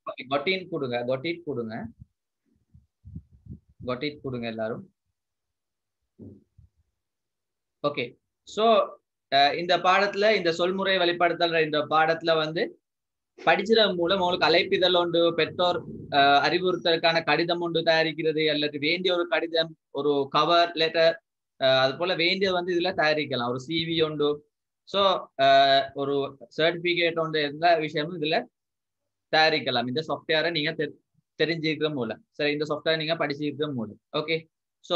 கொட்டின் கொடுங்க கொட்டிட் கொடுங்க கொட்டிட் கொடுங்க எல்லாரும் ஓகே சோ இந்த பாடத்துல இந்த சொல்முறை வெளிப்படுத்தல் இந்த பாடத்துல வந்து படிச்சிட மூலம் உங்களுக்கு அழைப்பிதழ் ஒன்று பெற்றோர் அஹ், அறிவுறுத்தலுக்கான கடிதம் ஒன்று தயாரிக்கிறது அல்லது வேண்டிய ஒரு கடிதம் ஒரு கவர் லெட்டர் அது போல வேண்டியது வந்து இதுல தயாரிக்கலாம் ஒரு சிவி உண்டு ஸோ ஒரு சர்டிபிகேட் ஒன்று எல்லா விஷயமும் இதுல தயாரிக்கலாம் இந்த சாஃப்ட்வேரை நீங்க தெ- தெரிஞ்சிருக்கிற மூலம் சரி இந்த சாஃப்ட்வேர் நீங்க படிச்சிருக்கிற மூலம் ஓகே ஸோ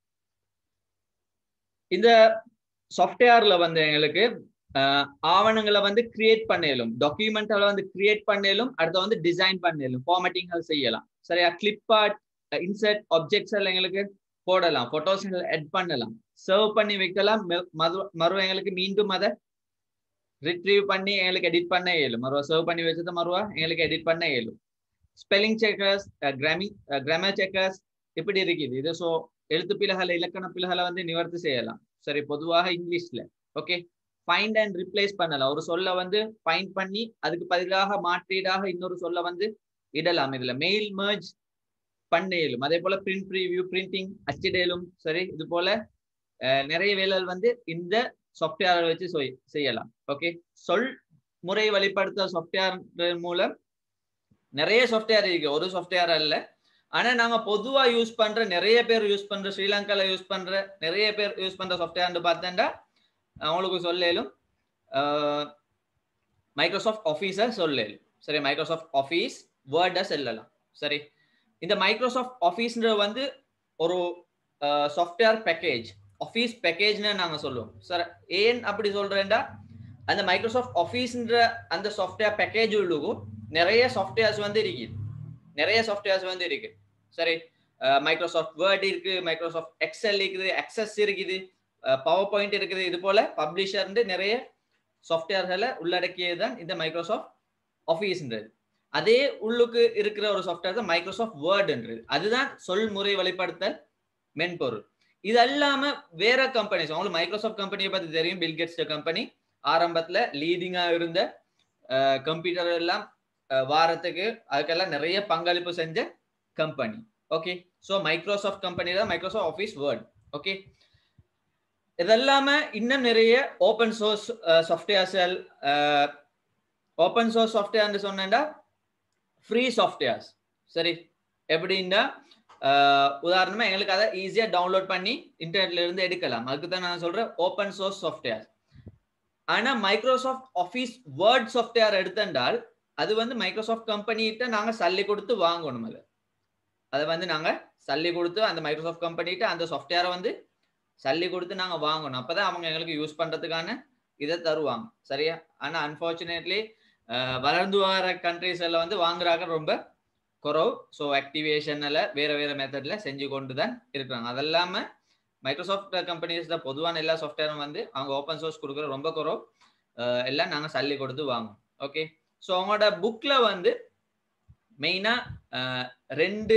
இந்த சாஃப்ட்வேர்ல வந்து எங்களுக்கு அஹ், ஆவணங்களை வந்து கிரியேட் பண்ணலும் டாக்குமெண்ட்களை வந்து கிரியேட் பண்ணலும் அடுத்து வந்து டிசைன் பண்ணலும் ஃபார்மேட்டிங் செய்யலாம் சரியா கிளிப் ஆர்ட் இன்சர்ட் ஆப்ஜெக்ட்ஸ் எல்லாம் எங்களுக்கு போடலாம் போட்டோஸ் எட் பண்ணலாம் சர்வ் பண்ணி வைக்கலாம் மறு- மறு- மறுவ எங்களுக்கு மீண்டும் அதை ரிட்ரீவ் பண்ணி எங்களுக்கு எடிட் பண்ண இயலும் மறுவா சர்வ் பண்ணி வச்சதை மறுவா எங்களுக்கு எடிட் பண்ண இயலும் ஸ்பெல்லிங் செக்கர்ஸ் கிராமி கிராமர் செக்கர்ஸ் இப்படி இருக்குது இது ஸோ எழுத்து பிழைகளை இலக்கண பிழைகளை வந்து நிவர்த்தி செய்யலாம் சரி பொதுவாக இங்கிலீஷ்ல ஓகே ஃபைண்ட் அண்ட் ரிப்ளேஸ் பண்ணலாம் ஒரு சொல்ல வந்து ஃபைண்ட் பண்ணி அதுக்கு பதிலாக மாற்றீடாக இன்னொரு சொல்ல வந்து இடலாம் இதுல மெயில் merge பண்ண இயலும் அதே போல பிரிண்ட் ப்ரீவியூ பிரிண்டிங் அச்சிடலும் சரி இது போல அஹ், நிறைய வேலைகள் வந்து இந்த சாஃப்ட்வேரை வச்சு சொய்- செய்யலாம் ஓகே சொல் முறை வெளிப்படுத்த சாஃப்ட்வேர் மூலம் நிறைய சாஃப்ட்வேர் இருக்கு ஒரு சாஃப்ட்வேர் அல்ல ஆனா நாங்க பொதுவா யூஸ் பண்ற நிறைய பேர் யூஸ் பண்ற ஸ்ரீலங்கால யூஸ் பண்ற நிறைய பேர் யூஸ் பண்ற சாஃப்ட்வேர்னு பார்த்தேன்டா அவங்களுக்கு சொல்லலும் மைக்ரோசாஃப்ட் ஆஃபீஸை சொல்லலும் சரி மைக்ரோசாஃப்ட் ஆஃபீஸ் வேர்டை சொல்லலாம் சரி இந்த மைக்ரோசாஃப்ட் ஆஃபீஸ்ன்ற வந்து ஒரு சாஃப்ட்வேர் பேக்கேஜ் ஆஃபீஸ் பேக்கேஜ்னு நாங்க சொல்லுவோம் சார் ஏன் அப்படி சொல்றேன்டா அந்த மைக்ரோசாஃப்ட் ஆஃபீஸ்ன்ற அந்த சாஃப்ட்வேர் பேக்கேஜ் உள்ளுக்கும் நிறைய சாஃப்ட்வேர்ஸ் வந்து இருக்குது நிறைய சாஃப்ட்வேர்ஸ் வந்து இருக்கு சரி மைக்ரோசாஃப்ட் வேர்ட் இருக்கு மைக்ரோசாஃப்ட் எக்ஸல் இருக்குது எக்ஸஸ் இருக்குது பவர் பாயிண்ட் இருக்குது இது போல பப்ளிஷர்ந்து நிறைய சாஃப்ட்வேர்களை உள்ளடக்கியது தான் இந்த மைக்ரோசாஃப்ட் ஆஃபீஸ்ன்றது அதே உள்ளுக்கு இருக்கிற ஒரு சாஃப்ட்வேர் தான் மைக்ரோசாஃப்ட் வேர்டுன்றது அதுதான் சொல்முறை வெளிப்படுத்தல் மென்பொருள் இது அல்லாம வேற கம்பெனிஸ் உங்களுக்கு மைக்ரோசாஃப்ட் கம்பெனியை பத்தி தெரியும் பில்கெட்ஸ் கம்பெனி ஆரம்பத்துல லீடிங்கா இருந்த கம்ப்யூட்டர் எல்லாம் அஹ், வாரத்துக்கு அதுக்கெல்லாம் நிறைய பங்களிப்பு செஞ்ச company okay so Microsoft company தான் மைக்ரோசாஃப்ட் ஆஃபீஸ் வேர்ட் ஓகே இதெல்லாம இன்னும் நிறைய open source softwares open source சாஃப்ட்வேர்னு சொன்னேன்டா ஃப்ரீ சாஃப்ட்வேர்ஸ் சரி எப்படின்னா அஹ், உதாரணமா எங்களுக்கு அதை ஈஸியா டவுன்லோட் பண்ணி இன்டர்நெட்ல இருந்து எடுக்கலாம் அதுக்கு தான் நான் சொல்றேன் ஓப்பன் சோர்ஸ் சாஃப்ட்வேர் ஆனா மைக்ரோசாஃப்ட் ஆஃபீஸ் வேர்ட் சாஃப்ட்வேர் எடுத்தென்றால் அது வந்து மைக்ரோசாஃப்ட் கம்பெனிகிட்ட நாங்க சல்லி கொடுத்து வாங்கணும் அது அதை வந்து நாங்க சல்லி கொடுத்து அந்த மைக்ரோசாஃப்ட் கம்பெனிகிட்ட அந்த சாஃப்ட்வேரை வந்து சல்லி கொடுத்து நாங்க வாங்கணும் அப்பதான் அவங்க எங்களுக்கு யூஸ் பண்றதுக்கான இதை தருவாங்க சரியா ஆனா அன்பார்ச்சுனேட்லி வளர்ந்து வர கண்ட்ரீஸ் எல்லாம் வந்து வாங்குறாங்க ரொம்ப குறவு ஸோ ஆக்டிவேஷன்ல வேற வேற மெத்தட்ல செஞ்சு கொண்டு தான் இருக்கிறாங்க அதெல்லாம மைக்ரோசாஃப்ட் கம்பெனிஸ் தான் பொதுவான எல்லா சாஃப்ட்வேரும் வந்து அவங்க ஓப்பன் சோர்ஸ் கொடுக்குற ரொம்ப குறவு அஹ் எல்லாம் நாங்க சல்லி கொடுத்து வாங்குவோம் ஓகே ஸோ அவங்களோட புக்ல வந்து மெயினா ரெண்டு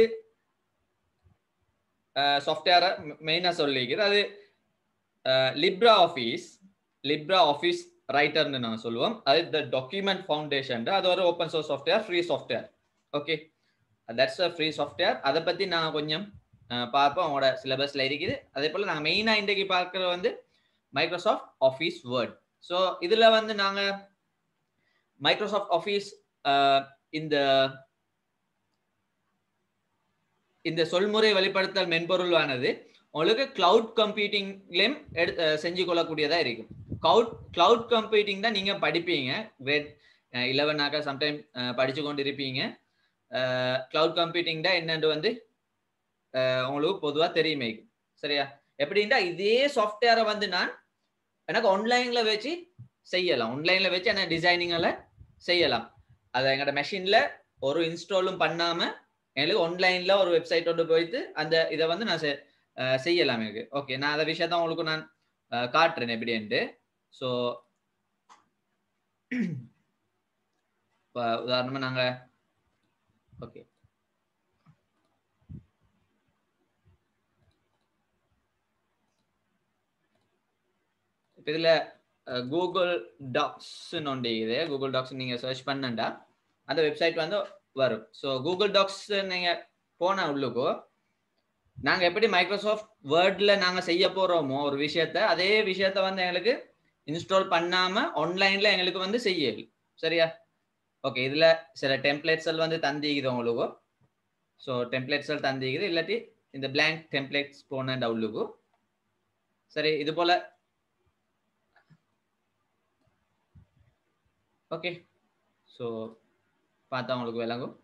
சாஃப்ட்வேரை மெயினாக சொல்லிக்கிறது அது லிப்ரா ஆஃபீஸ் லிப்ரா ஆஃபீஸ் ரைட்டர்னு நான் சொல்லுவோம் அது த டாக்குமெண்ட் ஃபவுண்டேஷன் அது ஒரு open source software free software okay that's a free software அதை பற்றி நான் கொஞ்சம் அஹ், பார்ப்போம் அவங்களோட சிலபஸில் இருக்குது அதே போல் நாங்கள் மெயினாக இன்றைக்கு பார்க்குறது வந்து மைக்ரோசாஃப்ட் ஆஃபீஸ் வேர்ட் ஸோ இதில் வந்து நாங்கள் மைக்ரோசாஃப்ட் ஆஃபீஸ் இந்த இந்த சொல்முறை வெளிப்படுத்தல் மென்பொருளானது உங்களுக்கு கிளவுட் கம்ப்யூட்டிங்லேயும் எடு அஹ் செஞ்சு கொள்ளக்கூடியதா இருக்கும் கிளவுட் கிளவுட் கம்ப்யூட்டிங் தான் நீங்க படிப்பீங்க கிரேட் இலவனாக்கா சம்டைம் படிச்சு கொண்டு இருப்பீங்க கிளவுட் கம்ப்யூட்டிங் தான் என்னன்னு வந்து அஹ் உங்களுக்கு பொதுவா தெரியுமே சரியா எப்படின்னா இதே சாஃப்ட்வேரை வந்து நான் எனக்கு ஆன்லைன்ல வச்சு செய்யலாம் ஆன்லைன்ல வச்சு என்ன டிசைனிங்ல செய்யலாம் அதை எங்களோட மெஷின்ல ஒரு இன்ஸ்டாலும் பண்ணாம எங்களுக்கு ஆன்லைன்ல ஒரு வெப்சைட் ஒன்று போயிட்டு அந்த இதை வந்து நான் செ- அஹ் செய்யலாம் எனக்கு ஓகே நான் அந்த விஷயத்த உங்களுக்கு நான் அஹ், காட்டுறேன் எப்படின்ட்டு ஸோ உதாரணமா நாங்க ஓகே இப்போ இதுல கூகுள் டாக்ஸ்ன்னு ஒன்று இருக்குது கூகுள் டாக்ஸ் நீங்க சர்ச் பண்ணண்டா அந்த வெப்சைட் வந்து வரும் ஸோ கூகுள் டாக்ஸ் நீங்க போன உள்ளுக்கோ நாங்க எப்படி மைக்ரோசாஃப்ட் வேர்ட்ல நாங்க செய்ய போறோமோ ஒரு விஷயத்த அதே விஷயத்த வந்து எங்களுக்கு இன்ஸ்டால் பண்ணாம ஆன்லைன்ல எங்களுக்கு வந்து செய்யல சரியா ஓகே இதுல சில டெம்ப்ளேட்ஸ் வந்து தந்திக்குது உங்களுக்கு ஸோ டெம்ப்ளேட்ஸ் தந்திக்குது இல்லாட்டி இந்த பிளாங்க் டெம்ப்ளேட்ஸ் போன உள்ளுக்கு சரி இது போல ஓகே ஸோ பார்த்தா உங்களுக்கு விளங்கும்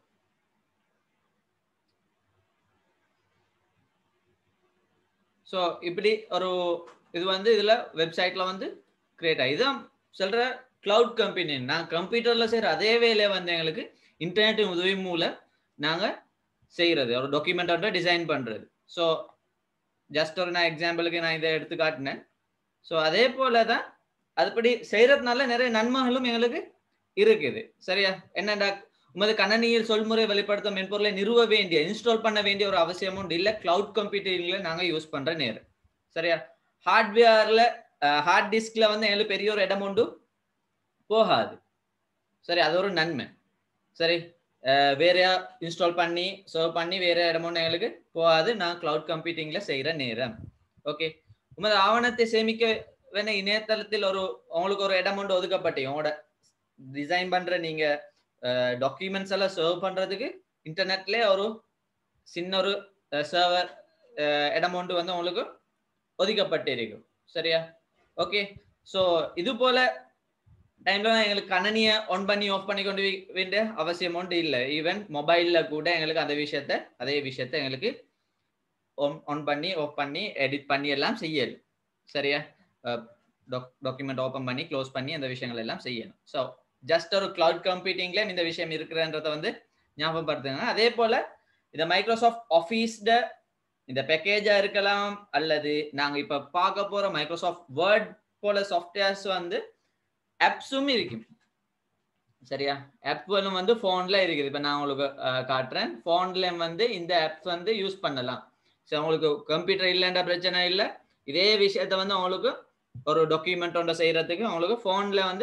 ஸோ இப்படி ஒரு இது வந்து இதில் வெப்சைட்டில் வந்து கிரியேட் ஆகி இதுதான் சொல்கிற கிளவுட் கம்பெனி நான் கம்ப்யூட்டரில் செய்கிற அதே வேலையை வந்து எங்களுக்கு இன்டர்நெட் உதவி மூலம் நாங்கள் செய்கிறது ஒரு டாக்குமெண்ட்டோட டிசைன் பண்ணுறது ஸோ ஜஸ்ட் ஒரு நான் எக்ஸாம்பிளுக்கு நான் இதை எடுத்து காட்டினேன் ஸோ அதே போல தான் அதுபடி செய்கிறதுனால நிறைய நன்மைகளும் எங்களுக்கு இருக்குது சரியா என்னடா உமது கணனியில் சொல்முறை வெளிப்படுத்தும் மென்பொருளை நிறுவ வேண்டிய இன்ஸ்டால் பண்ண வேண்டிய ஒரு அவசியமும் உண்டு இல்லை கிளவுட் கம்ப்யூட்டிங்ல நாங்கள் யூஸ் பண்ற நேரம் சரியா ஹார்ட்வேர்ல ஹார்ட் டிஸ்க்ல வந்து எங்களுக்கு பெரிய ஒரு இடம் உண்டு போகாது சரி அது ஒரு நன்மை சரி வேற இன்ஸ்டால் பண்ணி சர்வ் பண்ணி வேற இடம் ஒன்று எங்களுக்கு போகாது நான் கிளவுட் கம்ப்யூட்டிங்ல செய்யற நேரம் ஓகே உமது ஆவணத்தை சேமிக்க வேணா இணையதளத்தில் ஒரு உங்களுக்கு ஒரு இடம் ஒன்று ஒதுக்கப்பட்டு உங்களோட டிசைன் பண்ற நீங்க டாக்குமெண்ட்ஸ் எல்லாம் சர்வ் பண்றதுக்கு இன்டர்நெட்ல ஒரு சின்ன ஒரு சர்வர் இடம் ஒன்று வந்து உங்களுக்கு ஒதுக்கப்பட்டு இருக்கும் சரியா ஓகே ஸோ இது போல டைம்ல எங்களுக்கு கணனியை ஆன் பண்ணி ஆஃப் பண்ணி கொண்டு வேண்டிய அவசியம் ஒன்று இல்லை ஈவன் மொபைல்ல கூட எங்களுக்கு அந்த விஷயத்த அதே விஷயத்த எங்களுக்கு ஆன் பண்ணி ஆஃப் பண்ணி எடிட் பண்ணி எல்லாம் செய்யணும் சரியா டாக்குமெண்ட் ஓப்பன் பண்ணி க்ளோஸ் பண்ணி அந்த விஷயங்கள் எல்லாம் செய்யணும் ஸோ ஜஸ்ட் ஒரு கிளவுட் கம்ப்யூட்டிங்ல இந்த விஷயம் இருக்குன்றத வந்து ஞாபகப்படுத்துங்க அதே போல இந்த மைக்ரோசாஃப்ட் ஆஃபீஸ்ட இந்த பேக்கேஜா இருக்கலாம் அல்லது நாங்க இப்ப பார்க்க போற மைக்ரோசாஃப்ட் வேர்ட் போல சாஃப்ட்வேர்ஸ் வந்து ஆப்ஸும் இருக்கும் சரியா ஆப்களும் வந்து ஃபோன்ல இருக்குது இப்போ நான் உங்களுக்கு காட்டுறேன் ஃபோன்ல வந்து இந்த ஆப்ஸ் வந்து யூஸ் பண்ணலாம் சரி உங்களுக்கு கம்ப்யூட்டர் இல்லைன்ற பிரச்சனை இல்லை இதே விஷயத்த வந்து உங்களுக்கு ஒரு டாக்குமெண்ட் ஒன்று செய்யறதுக்கு உங்களுக்கு ஃபோன்ல வந்து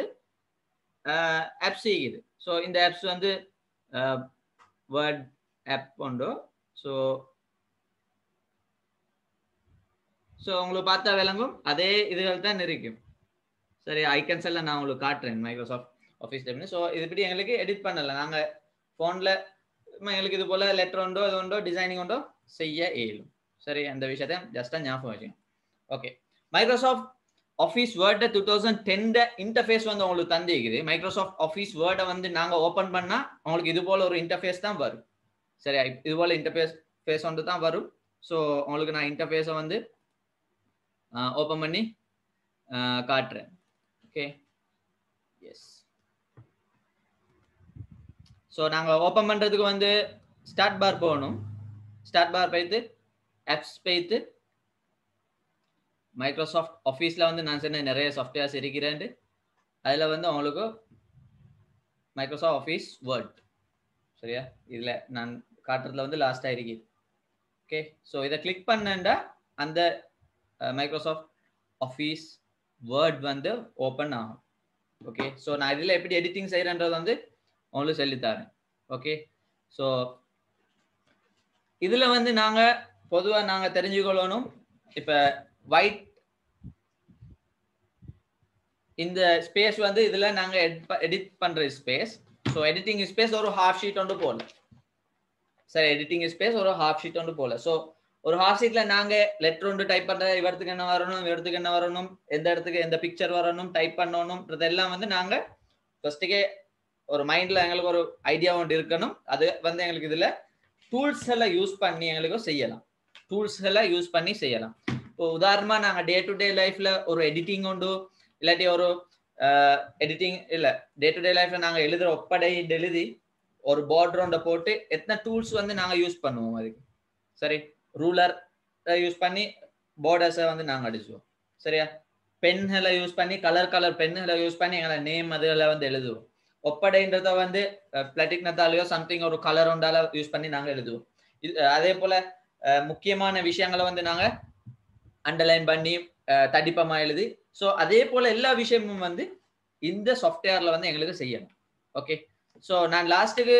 ஆப்ஸ் இருக்குது ஸோ இந்த ஆப்ஸ் வந்து வேர்ட் ஆப் உண்டு ஸோ ஸோ உங்களுக்கு பார்த்தா விளங்கும் அதே இதுகள் தான் இருக்கும் சரி ஐக்கன்ஸ் எல்லாம் நான் உங்களுக்கு காட்டுறேன் மைக்ரோசாஃப்ட் ஆஃபீஸ் டைப்னு ஸோ இதுபடி எங்களுக்கு எடிட் பண்ணல நாங்கள் ஃபோனில் எங்களுக்கு இது போல் லெட்டர் உண்டோ இது உண்டோ டிசைனிங் உண்டோ செய்ய இயலும் சரி அந்த விஷயத்த ஜஸ்ட்டாக ஞாபகம் வச்சுக்கோங்க ஓகே மைக்ரோசாஃப்ட் ஆஃபீஸ் வேர்டை டூ தௌசண்ட் டென்ட இன்டர்ஃபேஸ் வந்து உங்களுக்கு தந்திக்குது மைக்ரோசாஃப்ட் ஆஃபீஸ் வேர்டை வந்து நாங்கள் ஓப்பன் பண்ணால் உங்களுக்கு இது போல் ஒரு இன்டர்ஃபேஸ் தான் வரும் சரியா இது போல் இன்டர்ஃபேஸ் ஃபேஸ் ஒன்று தான் வரும் ஸோ உங்களுக்கு நான் இன்டர்ஃபேஸை வந்து ஓப்பன் பண்ணி காட்டுறேன் ஓகே எஸ் ஸோ நாங்கள் ஓப்பன் பண்ணுறதுக்கு வந்து ஸ்டார்ட் பார் போகணும் ஸ்டார்ட் பார் போய்த்து ஆப்ஸ் போய்த்து மைக்ரோசாஃப்ட் ஆஃபீஸில் வந்து நான் சொன்ன நிறைய சாஃப்ட்வேர்ஸ் இருக்கிறேன் அதில் வந்து உங்களுக்கு மைக்ரோசாஃப்ட் ஆஃபீஸ் வேர்ட் சரியா இதில் நான் காட்டுறதுல வந்து லாஸ்ட்டாக இருக்குது ஓகே ஸோ இதை கிளிக் பண்ணேன்டா அந்த மைக்ரோசாஃப்ட் ஆஃபீஸ் வேர்ட் வந்து ஓப்பன் ஆகும் ஓகே ஸோ நான் இதில் எப்படி எடிட்டிங் செய்கிறேன்றது வந்து உங்களுக்கு சொல்லித்தரேன் ஓகே ஸோ இதில் வந்து நாங்கள் பொதுவாக நாங்கள் தெரிஞ்சுக்கொள்ளணும் இப்போ ஒயிட் இந்த ஸ்பேஸ் வந்து இதில் நாங்கள் எடிட் பண்ணுற ஸ்பேஸ் ஸோ எடிட்டிங் ஸ்பேஸ் ஒரு ஹாஃப் ஷீட் ஒன்று போகல சரி எடிட்டிங் ஸ்பேஸ் ஒரு ஹாஃப் ஷீட் ஒன்று போகல ஸோ ஒரு ஹாஃப் ஷீட்ல நாங்க லெட்டர் ஒன்று டைப் பண்ற இவரத்துக்கு என்ன வரணும் இவரத்துக்கு என்ன வரணும் எந்த இடத்துக்கு எந்த பிக்சர் வரணும் டைப் பண்ணணும் இதெல்லாம் வந்து நாங்க ஃபர்ஸ்ட்டுக்கே ஒரு மைண்ட்ல எங்களுக்கு ஒரு ஐடியா ஒன்று இருக்கணும் அது வந்து எங்களுக்கு இதுல டூல்ஸ் எல்லாம் யூஸ் பண்ணி எங்களுக்கு செய்யலாம் டூல்ஸ் எல்லாம் யூஸ் பண்ணி செய்யலாம் இப்போ உதாரணமா நாங்க டே டு டே லைஃப்ல ஒரு எடிட்டிங் உண்டு இல்லாட்டி ஒரு எடிட்டிங் இல்ல டே டு டே லைஃப்ல நாங்க எழுதுற ஒப்படை எழுதி ஒரு பார்டர் ஒன்றை போட்டு எத்தனை டூல்ஸ் வந்து நாங்க யூஸ் பண்ணுவோம் அதுக்கு சரி ரூலர் யூஸ் பண்ணி பார்டர்ஸை வந்து நாங்கள் அடிச்சுவோம் சரியா பென்களை யூஸ் பண்ணி கலர் கலர் பென்களை யூஸ் பண்ணி எங்களை நேம் அதில் வந்து எழுதுவோம் ஒப்படைன்றத வந்து பிளாட்டிக் நத்தாலேயோ சம்திங் ஒரு கலர் ஒன்றால யூஸ் பண்ணி நாங்கள் எழுதுவோம் இது அதே போல முக்கியமான விஷயங்களை வந்து நாங்கள் அண்டர்லைன் பண்ணி தடிப்பமாக எழுதி ஸோ அதே போல எல்லா விஷயமும் வந்து இந்த சாஃப்ட்வேர்ல வந்து எங்களுக்கு செய்யணும் ஓகே ஸோ நான் லாஸ்ட்டுக்கு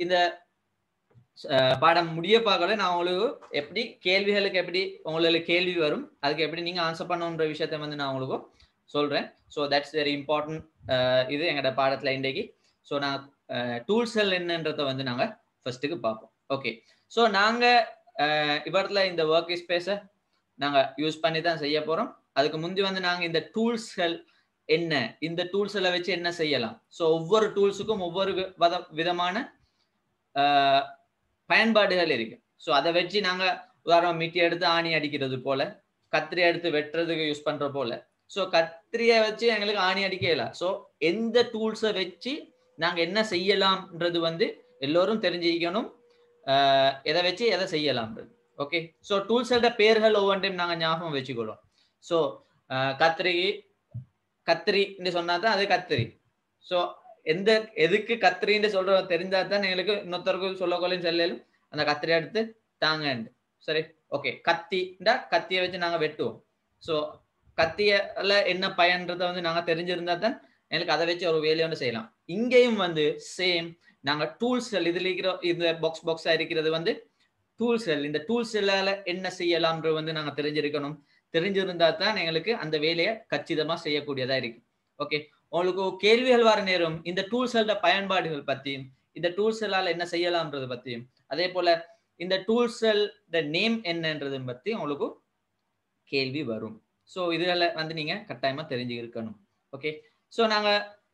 இந்த அஹ், பாடம் முடிய பார்க்கல நான் உங்களுக்கு எப்படி கேள்விகளுக்கு எப்படி உங்களுக்கு கேள்வி வரும் அதுக்கு எப்படி நீங்க ஆன்சர் பண்ணணுன்ற விஷயத்த வந்து நான் உங்களுக்கு சொல்றேன் ஸோ தட்ஸ் வெரி இம்பார்ட்டன்ட் இது எங்களோட பாடத்துல இன்றைக்கு ஸோ நான் டூல்ஸ்கள் என்னன்றதை வந்து நாங்க ஃபர்ஸ்ட்டுக்கு பார்ப்போம் ஓகே ஸோ நாங்க அஹ், இவரத்துல இந்த ஒர்க் ஸ்பேஸை நாங்க யூஸ் பண்ணி தான் செய்ய போறோம் அதுக்கு முந்தி வந்து நாங்க இந்த டூல்ஸ்கள் என்ன இந்த டூல்ஸ்களை வச்சு என்ன செய்யலாம் ஸோ ஒவ்வொரு டூல்ஸுக்கும் ஒவ்வொரு வி- வத- விதமான ஆஹ், பயன்பாடுகள் இருக்கு ஸோ அதை வச்சு நாங்க உதாரணம் மிட்டி எடுத்து ஆணி அடிக்கிறது போல கத்திரி எடுத்து வெட்டுறதுக்கு யூஸ் பண்ற போல ஸோ கத்திரியை வச்சு எங்களுக்கு ஆணி அடிக்கலாம் ஸோ எந்த டூல்ஸை வச்சு நாங்க என்ன செய்யலாம்ன்றது வந்து எல்லோரும் தெரிஞ்சுக்கணும் ஆஹ், எதை வச்சு எதை செய்யலாம்ன்றது ஓகே ஸோ டூல்ஸோட பேர்கள் ஒவ்வொன்றையும் நாங்க ஞாபகம் வச்சுக்கிறோம் ஸோ கத்திரி கத்திரின்னு சொன்னா தான் அது கத்திரி ஸோ எந்த எதுக்கு கத்திரின்னு சொல்ற தெரிஞ்சா தான் எங்களுக்கு இன்னொருத்தருக்கு சொல்லக்கொள்ளையும் செல்லலும் அந்த கத்திரி எடுத்து தாங்கண்டு சரி ஓகே கத்திண்டா கத்தியை வச்சு நாங்க வெட்டுவோம் ஸோ கத்தியால என்ன பயன்றதை வந்து நாங்க தெரிஞ்சிருந்தா தான் எங்களுக்கு அதை வச்சு ஒரு வேலையை ஒன்று செய்யலாம் இங்கேயும் வந்து சேம் நாங்க டூல்ஸ்கள் இதுல இருக்கிற இந்த பாக்ஸ் பாக்ஸா இருக்கிறது வந்து டூல்ஸ்கள் இந்த டூல்ஸ்களால என்ன செய்யலாம்ன்றது வந்து நாங்க தெரிஞ்சிருக்கணும் தெரிஞ்சிருந்தா தான் எங்களுக்கு அந்த வேலையை கச்சிதமா செய்யக்கூடியதா இருக்கு ஓகே உங்களுக்கு கேள்விகள் வர நேரம் இந்த டூல்ஸோட பயன்பாடுகள் பத்தியும் இந்த டூல்ஸ்களால என்ன செய்யலாம்ன்றது பத்தியும் அதே போல இந்த டூல்ஸ்கள் நேம் என்னன்றது பத்தி உங்களுக்கு கேள்வி வரும் ஸோ இதுல வந்து நீங்க கட்டாயமா தெரிஞ்சு இருக்கணும் ஓகே ஸோ நாங்க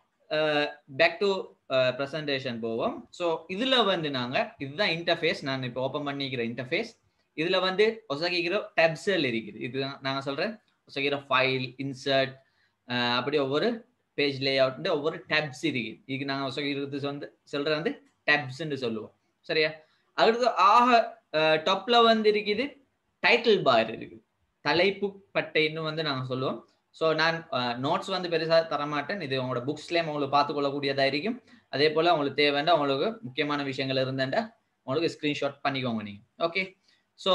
பேக் டு ப்ரெசன்டேஷன் போவோம் ஸோ இதுல வந்து நாங்க இதுதான் இன்டர்ஃபேஸ் நான் இப்போ ஓப்பன் பண்ணிக்கிற இன்டர்ஃபேஸ் இதுல வந்து ஒசகிக்கிற டேப்ஸல் இருக்குது இதுதான் நாங்க சொல்றேன் ஒசகிக்கிற ஃபைல் இன்சர்ட் அப்படி ஒவ்வொரு பேஜ் லே அவுட் ஒவ்வொரு டேப்ஸ் இருக்கு இதுக்கு நாங்க ஒசகிக்கிறது வந்து சொல்றது வந்து டேப்ஸ்ன்னு சொல்லுவோம் சரியா அடுத்து ஆக டாப்ல வந்து இருக்குது டைட்டில் பார் இருக்குது தலைப்பு பட்டைன்னு வந்து நாங்க சொல்லுவோம் ஸோ நான் நோட்ஸ் வந்து பெருசாக தரமாட்டேன் இது உங்களோட புக்ஸ்லேயும் உங்களுக்கு பார்த்து கொள்ளக்கூடியதா இருக்கும் அதே போல் உங்களுக்கு தேவைண்டா உங்களுக்கு முக்கியமான விஷயங்கள் இருந்தாண்டா உங்களுக்கு ஸ்க்ரீன்ஷாட் பண்ணிக்கோங்க நீங்கள் ஓகே ஸோ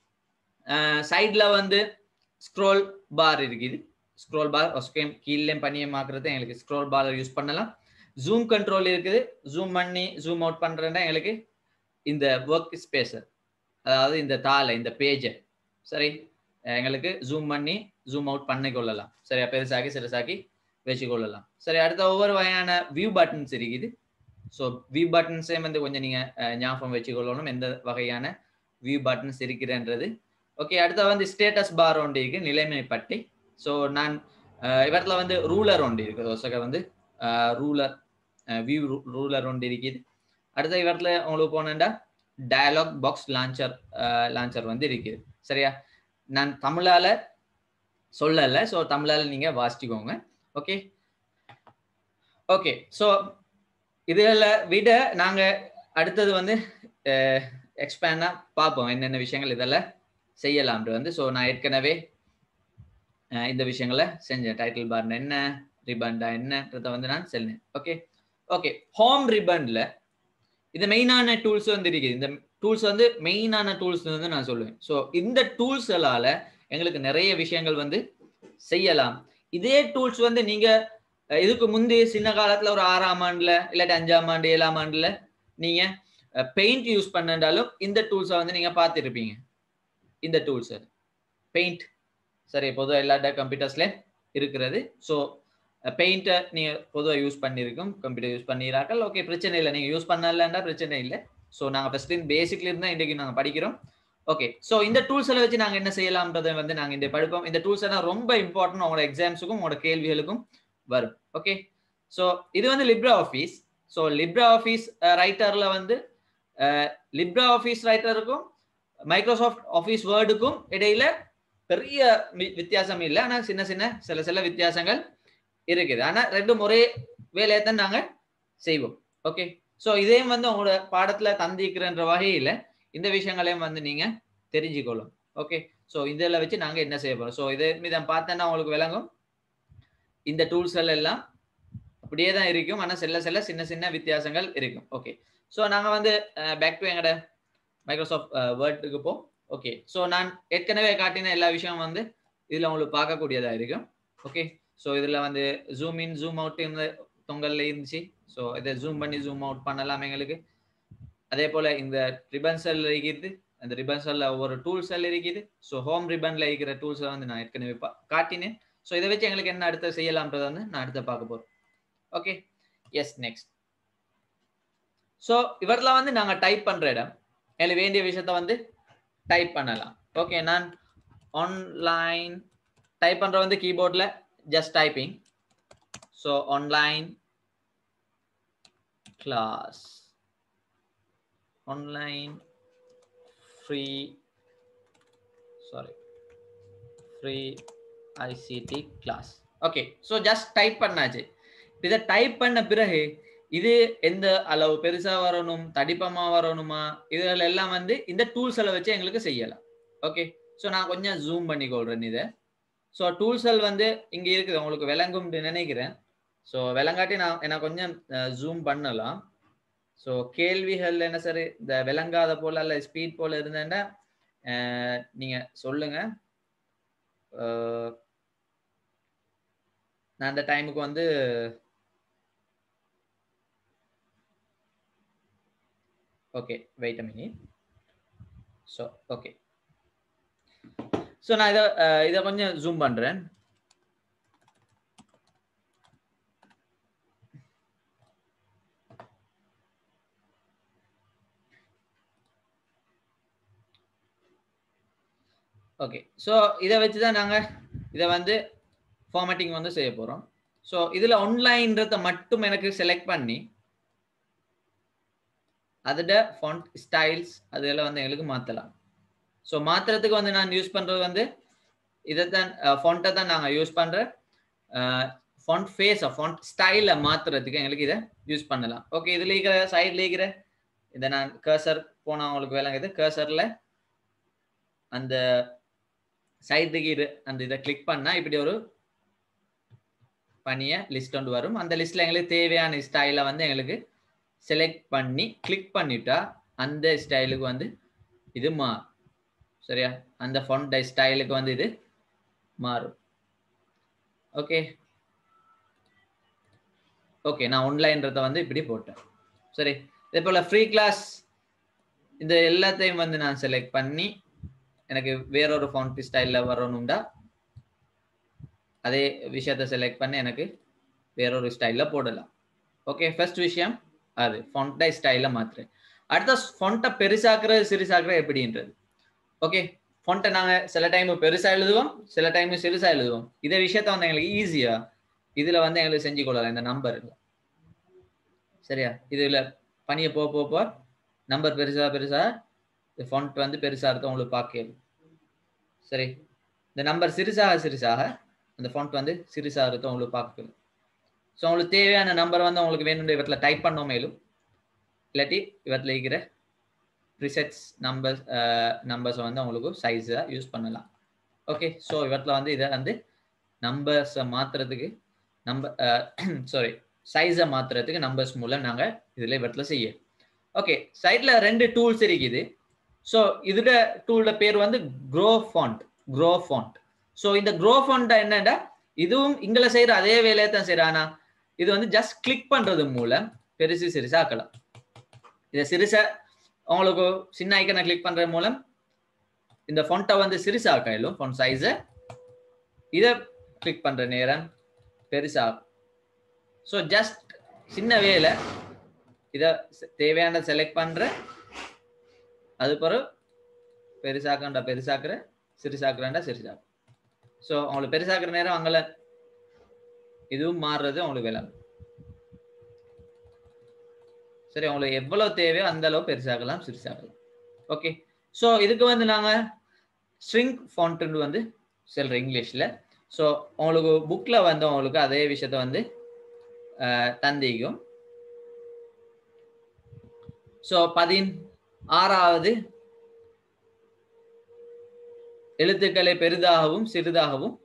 சைடில் வந்து ஸ்க்ரோல் பார் இருக்குது ஸ்க்ரோல் பார் ஒஸ்கேம் கீழே பண்ணியே மாக்குறது எங்களுக்கு ஸ்க்ரோல் பார் யூஸ் பண்ணலாம் ஜூம் கண்ட்ரோல் இருக்குது ஜூம் பண்ணி ஜூம் அவுட் பண்ணுறேன்னா எங்களுக்கு இந்த ஒர்க் ஸ்பேஸை அதாவது இந்த தாளை இந்த பேஜை சரி எங்களுக்கு ஜூம் பண்ணி ஜூம் அவுட் பண்ணி கொள்ளலாம் சரியா பெருசாக்கி சிறுசாக்கி வச்சு கொள்ளலாம் சரி அடுத்த ஒவ்வொரு வகையான வியூ பட்டன்ஸ் இருக்குது ஸோ வியூ பட்டன்ஸே வந்து கொஞ்சம் நீங்க ஞாபகம் வச்சு கொள்ளணும் எந்த வகையான வியூ பட்டன்ஸ் இருக்கிறன்றது ஓகே அடுத்த வந்து ஸ்டேட்டஸ் பார் ஒன்று இருக்கு நிலைமை பட்டி ஸோ நான் இவரத்தில் வந்து ரூலர் ஒன்று இருக்குது ஒசக வந்து ரூலர் வியூ ரூலர் ஒன்று இருக்குது அடுத்த இவரத்தில் உங்களுக்கு போனேன்டா டயலாக் பாக்ஸ் லான்ச்சர் லான்ச்சர் வந்து இருக்குது சரியா நான் தமிழால சொல்லலை ஸோ தமிழால நீங்க வாசிச்சுக்கோங்க ஓகே ஓகே ஸோ இதில் விட நாங்க அடுத்தது வந்து எக்ஸ்பேண்டா பார்ப்போம் என்னென்ன விஷயங்கள் இதெல்லாம் செய்யலாம்னு வந்து ஸோ நான் ஏற்கனவே இந்த விஷயங்களை செஞ்சேன் டைட்டில் பார்னா என்ன ரிபன்டா என்னன்றத வந்து நான் செல்லேன் ஓகே ஓகே ஹோம் ரிபன்ல இது மெயினான டூல்ஸ் வந்து இருக்குது இந்த டூல்ஸ் வந்து மெயினான டூல்ஸ் வந்து நான் சொல்லுவேன் ஸோ இந்த டூல்ஸ்களால எங்களுக்கு நிறைய விஷயங்கள் வந்து செய்யலாம் இதே டூல்ஸ் வந்து நீங்க இதுக்கு முந்தைய சின்ன காலத்துல ஒரு ஆறாம் ஆண்டுல இல்லாட்டி அஞ்சாம் ஆண்டு ஏழாம் ஆண்டுல நீங்க பெயிண்ட் யூஸ் பண்ணாலும் இந்த டூல்ஸை வந்து நீங்க பார்த்துருப்பீங்க இந்த டூல்ஸ் பெயிண்ட் சரி பொதுவாக எல்லா கம்ப்யூட்டர்ஸ்ல இருக்கிறது ஸோ பெயிண்ட்டை நீங்க பொதுவாக யூஸ் பண்ணியிருக்கோம் கம்ப்யூட்டர் யூஸ் பண்ணிடுறாக்கள் ஓகே பிரச்சனை இல்லை நீங்க யூஸ் பண்ணலன்னா பிரச்சனை இல்லை ஸோ நாங்கள் ஃபர்ஸ்ட் பேசிக்ல இருந்தா இன்றைக்கு நாங்கள் படிக்கிறோம் ஓகே ஸோ இந்த டூல்ஸ் எல்லாம் வச்சு நாங்கள் என்ன செய்யலாம்ன்றதை வந்து நாங்கள் இந்த படிப்போம் இந்த டூல்ஸ் எல்லாம் ரொம்ப இம்பார்ட்டன்ட் உங்களோட எக்ஸாம்ஸுக்கும் உங்களோட கேள்விகளுக்கும் வரும் ஓகே ஸோ இது வந்து LibreOffice so LibreOffice ரைட்டர்ல வந்து லிப்ரா ஆஃபீஸ் ரைட்டருக்கும் மைக்ரோசாஃப்ட் ஆஃபீஸ் வேர்டுக்கும் இடையில பெரிய வித்தியாசம் இல்லை ஆனால் சின்ன சின்ன சில சில வித்தியாசங்கள் இருக்குது ஆனால் ரெண்டும் ஒரே வேலையை தான் நாங்கள் செய்வோம் ஓகே ஸோ இதையும் வந்து உங்களோட பாடத்துல தந்திக்கிறன்ற வகையில இந்த விஷயங்களையும் வந்து நீங்க தெரிஞ்சுக்கொள்ளும் ஓகே ஸோ இதில் வச்சு நாங்க என்ன செய்ய போறோம் ஸோ இதை மீது பார்த்தேன்னா உங்களுக்கு விளங்கும் இந்த டூல்ஸ்கள் எல்லாம் அப்படியே தான் இருக்கும் ஆனால் சில சில சின்ன சின்ன வித்தியாசங்கள் இருக்கும் ஓகே ஸோ நாங்க வந்து பேக் டு எங்கட மைக்ரோசாஃப்ட் வேர்டுக்கு போ ஓகே ஸோ நான் ஏற்கனவே காட்டின எல்லா விஷயம் வந்து இதுல உங்களுக்கு பார்க்கக்கூடியதா இருக்கும் ஓகே ஸோ இதுல வந்து ஜூம் இன் ஜூம் அவுட் இந்த தொங்கல்ல இருந்துச்சு ஸோ இதை ஜூம் பண்ணி ஜூம் அவுட் பண்ணலாம் எங்களுக்கு அதே போல இந்த ரிபன் செல் இருக்குது அந்த ரிபன் செல்ல ஒவ்வொரு டூல் செல் இருக்குது ஸோ ஹோம் ரிபன்ல இருக்கிற டூல்ஸை வந்து நான் ஏற்கனவே பா- காட்டினேன் ஸோ இதை வச்சு எங்களுக்கு என்ன அடுத்து செய்யலாம்ன்றதை வந்து நான் அடுத்து பார்க்க போறோம் ஓகே எஸ் நெக்ஸ்ட் ஸோ இவரெல்லாம் வந்து நாங்கள் டைப் பண்ற இடம் எங்களுக்கு வேண்டிய விஷயத்த வந்து டைப் பண்ணலாம் ஓகே நான் ஆன்லைன் டைப் பண்ற வந்து கீபோர்டில் just typing so online class online free sorry free ICT class okay so just type பண்ணாச்சு இதை டைப் பண்ண பிறகு இது எந்த அளவு பெருசா வரணும் தடிப்பமா வரணுமா இதுல எல்லாம் வந்து இந்த டூல்ஸ் எல்லாம் வச்சு எங்களுக்கு செய்யலாம் ஓகே ஸோ நான் கொஞ்சம் ஜூம் பண்ணி கொள்றேன் இதை ஸோ டூல்ஸல் வந்து இங்க இருக்குது உங்களுக்கு விளங்கும் நினைக்கிறேன் ஸோ விளங்காட்டி நான் நான் கொஞ்சம் ஜூம் பண்ணலாம் ஸோ கேள்விகள் என்ன சார் இந்த விளங்காத போல அல்ல ஸ்பீட் போல இருந்தேன்னா அஹ், நீங்க சொல்லுங்க அஹ், நான் அந்த டைமுக்கு வந்து okay wait a minute so okay so நான் இதை அஹ், இதை கொஞ்சம் ஜூம் பண்றேன் ஓகே ஸோ இதை வச்சு தான் நாங்கள் இதை வந்து ஃபார்மேட்டிங் வந்து செய்ய போகிறோம் ஸோ இதில் ஆன்லைன்றத மட்டும் எனக்கு செலக்ட் பண்ணி அதோட ஃபாண்ட் ஸ்டைல்ஸ் அதெல்லாம் வந்து எங்களுக்கு மாற்றலாம் ஸோ மாற்றுறதுக்கு வந்து நான் யூஸ் பண்ணுறது வந்து இதை தான் ஃபாண்ட்டை தான் நாங்கள் யூஸ் பண்ணுறேன் ஃபாண்ட் ஃபேஸை ஃபாண்ட் ஸ்டைலை மாற்றுறதுக்கு எங்களுக்கு இதை யூஸ் பண்ணலாம் ஓகே இதில் இருக்கிற சைடில் இருக்கிற இதை நான் கர்சர் போனால் உங்களுக்கு விளங்குது கர்சரில் அந்த சைடுக்கு இரு அந்த இதை கிளிக் பண்ணால் இப்படி ஒரு பணியை லிஸ்ட் கொண்டு வரும் அந்த லிஸ்ட்டில் எங்களுக்கு தேவையான ஸ்டைலை வந்து எங்களுக்கு செலக்ட் பண்ணி கிளிக் பண்ணிட்டா அந்த ஸ்டைலுக்கு வந்து இது மாறும் சரியா அந்த ஃபொண்ட் ஸ்டைலுக்கு வந்து இது மாறும் ஓகே ஓகே நான் ஆன்லைன்றத வந்து இப்படி போட்டேன் சரி இதே போல் ஃப்ரீ கிளாஸ் இந்த எல்லாத்தையும் வந்து நான் செலக்ட் பண்ணி எனக்கு வேறொரு ஃபாண்ட் ஸ்டைலில் வரணும்டா அதே விஷயத்தை செலக்ட் பண்ணி எனக்கு வேறொரு ஸ்டைலில் போடலாம் ஓகே ஃபர்ஸ்ட் விஷயம் அது ஃபொண்டை ஸ்டைலில் மாத்துறேன் அடுத்த ஃபொண்ட்டை பெருசாக்குறது சிறுசாக்குறது எப்படின்றது ஓகே ஃபொண்ட்டை நாங்கள் சில டைம் பெருசாக எழுதுவோம் சில டைம் சிறுசாக எழுதுவோம் இதே விஷயத்த வந்து எங்களுக்கு ஈஸியாக இதில் வந்து எங்களுக்கு செஞ்சு கொள்ளலாம் இந்த நம்பர் சரியா இதில் பணியை போக போக போக நம்பர் பெருசாக பெருசாக ஃபொண்ட் வந்து பெருசாக இருக்கும் உங்களுக்கு பார்க்க சரி இந்த நம்பர் சிறுசாக சிறுசாக அந்த ஃபாண்ட் வந்து சிறுசாக இருக்கும் உங்களுக்கு பார்க்க ஸோ உங்களுக்கு தேவையான நம்பர் வந்து உங்களுக்கு வேணுன்ற இவற்றில் டைப் பண்ணோம் மேலும் இல்லாட்டி இவற்றில் இருக்கிற ப்ரிசெட்ஸ் நம்பர்ஸ் நம்பர்ஸை வந்து உங்களுக்கு சைஸாக யூஸ் பண்ணலாம் ஓகே ஸோ இவற்றில் வந்து இதை வந்து நம்பர்ஸை மாற்றுறதுக்கு நம்பர் சாரி சைஸை மாற்றுறதுக்கு நம்பர்ஸ் மூலம் நாங்கள் இதில் இவற்றில் செய்ய ஓகே சைடில் ரெண்டு டூல்ஸ் இருக்குது ஸோ இதோட டூலோட பேர் வந்து grow font grow font so இந்த க்ரோ ஃபாண்ட் என்னடா இதுவும் இங்களை செய்யற அதே வேலையை தான் செய்யற ஆனா இது வந்து ஜஸ்ட் கிளிக் பண்றது மூலம் பெருசு சிறுசா ஆக்கலாம் இதை சிறுசா உங்களுக்கு சின்ன ஐக்கனை கிளிக் பண்றது மூலம் இந்த ஃபொண்ட்டை வந்து சிறுசா ஆக்கிடும் ஃபொண்ட் சைஸை இதை கிளிக் பண்ற நேரம் பெருசாகும் ஸோ ஜஸ்ட் சின்ன வேலை இதை தேவையான செலக்ட் பண்ற அது பிறகு பெருசாக்கண்டா பெருசாக்குற சிறுசாக்குறேன்டா சிறுசாக்கு ஸோ அவங்களுக்கு பெருசாக்குற நேரம் அங்கே இதுவும் மாறுறது அவங்களுக்கு வேலை சரி அவங்களுக்கு எவ்வளவு தேவையோ அந்த அளவு பெருசாக்கலாம் சிறுசாக்கலாம் ஓகே ஸோ இதுக்கு வந்து நாங்கள் ஸ்ட்ரிங் ஃபாண்ட்டு வந்து சொல்கிறோம் இங்கிலீஷில் ஸோ உங்களுக்கு புக்கில் வந்து உங்களுக்கு அதே விஷயத்த வந்து தந்திக்கும் ஸோ பதின் ஆறாவது எழுத்துக்களை பெரிதாகவும் சிறிதாகவும்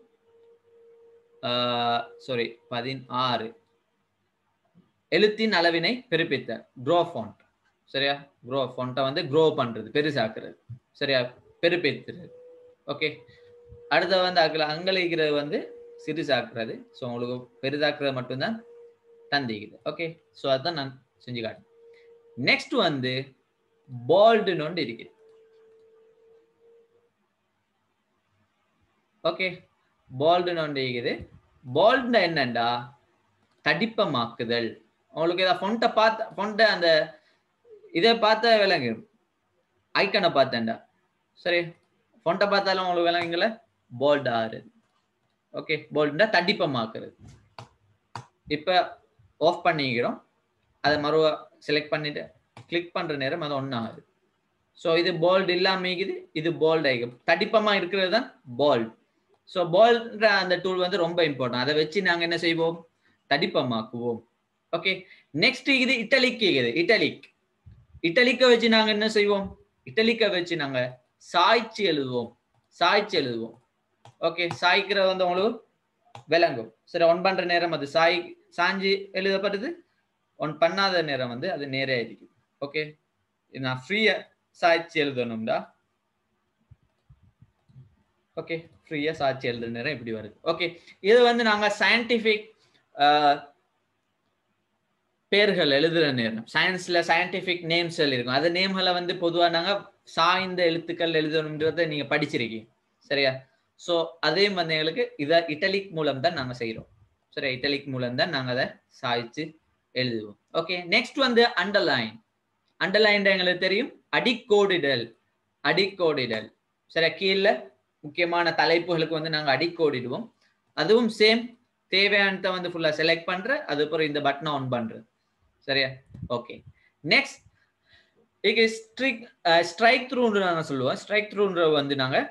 சாரி பதினாறு எழுத்தின் அளவினை பெருப்பித்த க்ரோ ஃபாண்ட் சரியா க்ரோ ஃபாண்ட்டை வந்து க்ரோ பண்றது பெருசாக்குறது சரியா பெருப்பித்துறது ஓகே அடுத்த வந்து அக்கல அங்கலிக்கிறது வந்து சிறுசாக்குறது ஸோ உங்களுக்கு பெரிதாக்குறது மட்டும்தான் தந்திக்குது ஓகே ஸோ அதுதான் நான் செஞ்சு காட்டேன் நெக்ஸ்ட் வந்து போல்டுன்னு ஒன்று இருக்குது ஓகே போல்டுன்னு ஒன்று இருக்குது போல்டுனா என்னண்டா தடிப்பமாக்குதல் உங்களுக்கு ஏதாவது ஃபொண்ட்டை பார்த்த ஃபொண்ட்டை அந்த இதை பார்த்த விளங்கு ஐக்கனை பார்த்தேன்டா சரி ஃபொண்ட்டை பார்த்தாலும் உங்களுக்கு விளங்குங்கள போல்ட் ஆறுது ஓகே போல்டுனா தடிப்பமாக்குறது இப்போ ஆஃப் பண்ணிக்கிறோம் அதை மறுவ செலக்ட் பண்ணிட்டு கிளிக் பண்ற நேரம் அது ஒன்றும் ஆகுது ஸோ இது போல்டு இல்லாம இருக்குது இது போல்ட் ஆகிக்கும் தடிப்பமா இருக்கிறது தான் போல்ட் ஸோ போல்ட்ன்ற அந்த டூல் வந்து ரொம்ப இம்பார்ட்டன்ட் அதை வச்சு நாங்கள் என்ன செய்வோம் தடிப்பமாக்குவோம் ஓகே நெக்ஸ்ட் இது இட்டலிக் இது இட்டலிக் இட்டலிக்கை வச்சு நாங்கள் என்ன செய்வோம் இட்டலிக்கை வச்சு நாங்கள் சாய்ச்சி எழுதுவோம் சாய்ச்சி எழுதுவோம் ஓகே சாய்க்கிறது வந்து உங்களுக்கு விளங்கும் சரி ஒன் பண்ற நேரம் அது சாய் சாஞ்சி எழுதப்படுது ஒன் பண்ணாத நேரம் வந்து அது நேரே இருக்குது ஓகே நான் ஃப்ரீயா சாய்ச்சி எழுதணும்டா ஓகே ஃப்ரீயா சாட்சி எழுதுற நேரம் இப்படி வருது ஓகே இது வந்து நாங்க சயின்டிபிக் பேர்கள் எழுதுற நேரம் சயின்ஸ்ல சயின்டிபிக் நேம்ஸ் எழுதிருக்கோம் அந்த நேம்களை வந்து பொதுவாக நாங்க சாய்ந்த எழுத்துக்கள் எழுதணுன்றதை நீங்க படிச்சிருக்கீங்க சரியா ஸோ அதே வந்து எங்களுக்கு இதை இட்டலிக் மூலம் தான் நாங்க செய்யறோம் சரியா இட்டலிக் மூலம் தான் நாங்க அதை சாய்ச்சு எழுதுவோம் ஓகே நெக்ஸ்ட் வந்து அண்டர்லைன் அண்டர்லைன் எங்களுக்கு தெரியும் அடிக்கோடிடல் அடிக்கோடிடல் சரியா கீழே முக்கியமான தலைப்புகளுக்கு வந்து நாங்கள் அடிக்கோடிடுவோம் அதுவும் சேம் தேவையானதை வந்து ஃபுல்லாக செலக்ட் பண்ற அதுக்கப்புறம் இந்த பட்டனை ஆன் பண்றது சரியா ஓகே நெக்ஸ்ட் இது ஸ்ட்ரிக் ஸ்ட்ரைக் த்ரூன்னு நாங்கள் சொல்லுவோம் ஸ்ட்ரைக் த்ரூன்ற வந்து நாங்கள்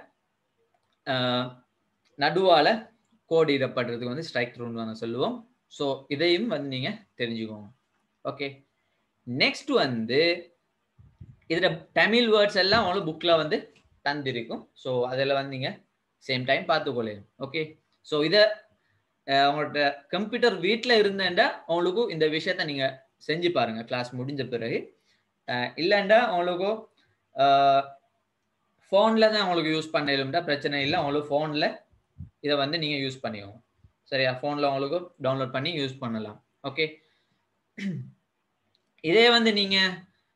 நடுவால கோடிடப்படுறதுக்கு வந்து ஸ்ட்ரைக் த்ரூன்னு நாங்கள் சொல்லுவோம் ஸோ இதையும் வந்து நீங்கள் தெரிஞ்சுக்கோங்க ஓகே நெக்ஸ்ட் வந்து இதில் தமிழ் வேர்ட்ஸ் எல்லாம் உங்களுக்கு புக்கில் வந்து தந்திருக்கும் ஸோ அதில் வந்து நீங்கள் சேம் டைம் பார்த்துக்கொள்ளலாம் ஓகே ஸோ இதை உங்கள்கிட்ட கம்ப்யூட்டர் வீட்டில் இருந்தேன்டா உங்களுக்கும் இந்த விஷயத்த நீங்கள் செஞ்சு பாருங்க கிளாஸ் முடிஞ்ச பிறகு இல்லைண்டா உங்களுக்கும் ஃபோனில் தான் உங்களுக்கு யூஸ் பண்ணலும்டா பிரச்சனை இல்லை உங்களுக்கு ஃபோனில் இதை வந்து நீங்கள் யூஸ் பண்ணிக்கோங்க சரியா ஃபோனில் உங்களுக்கு டவுன்லோட் பண்ணி யூஸ் பண்ணலாம் ஓகே இதே வந்து நீங்கள்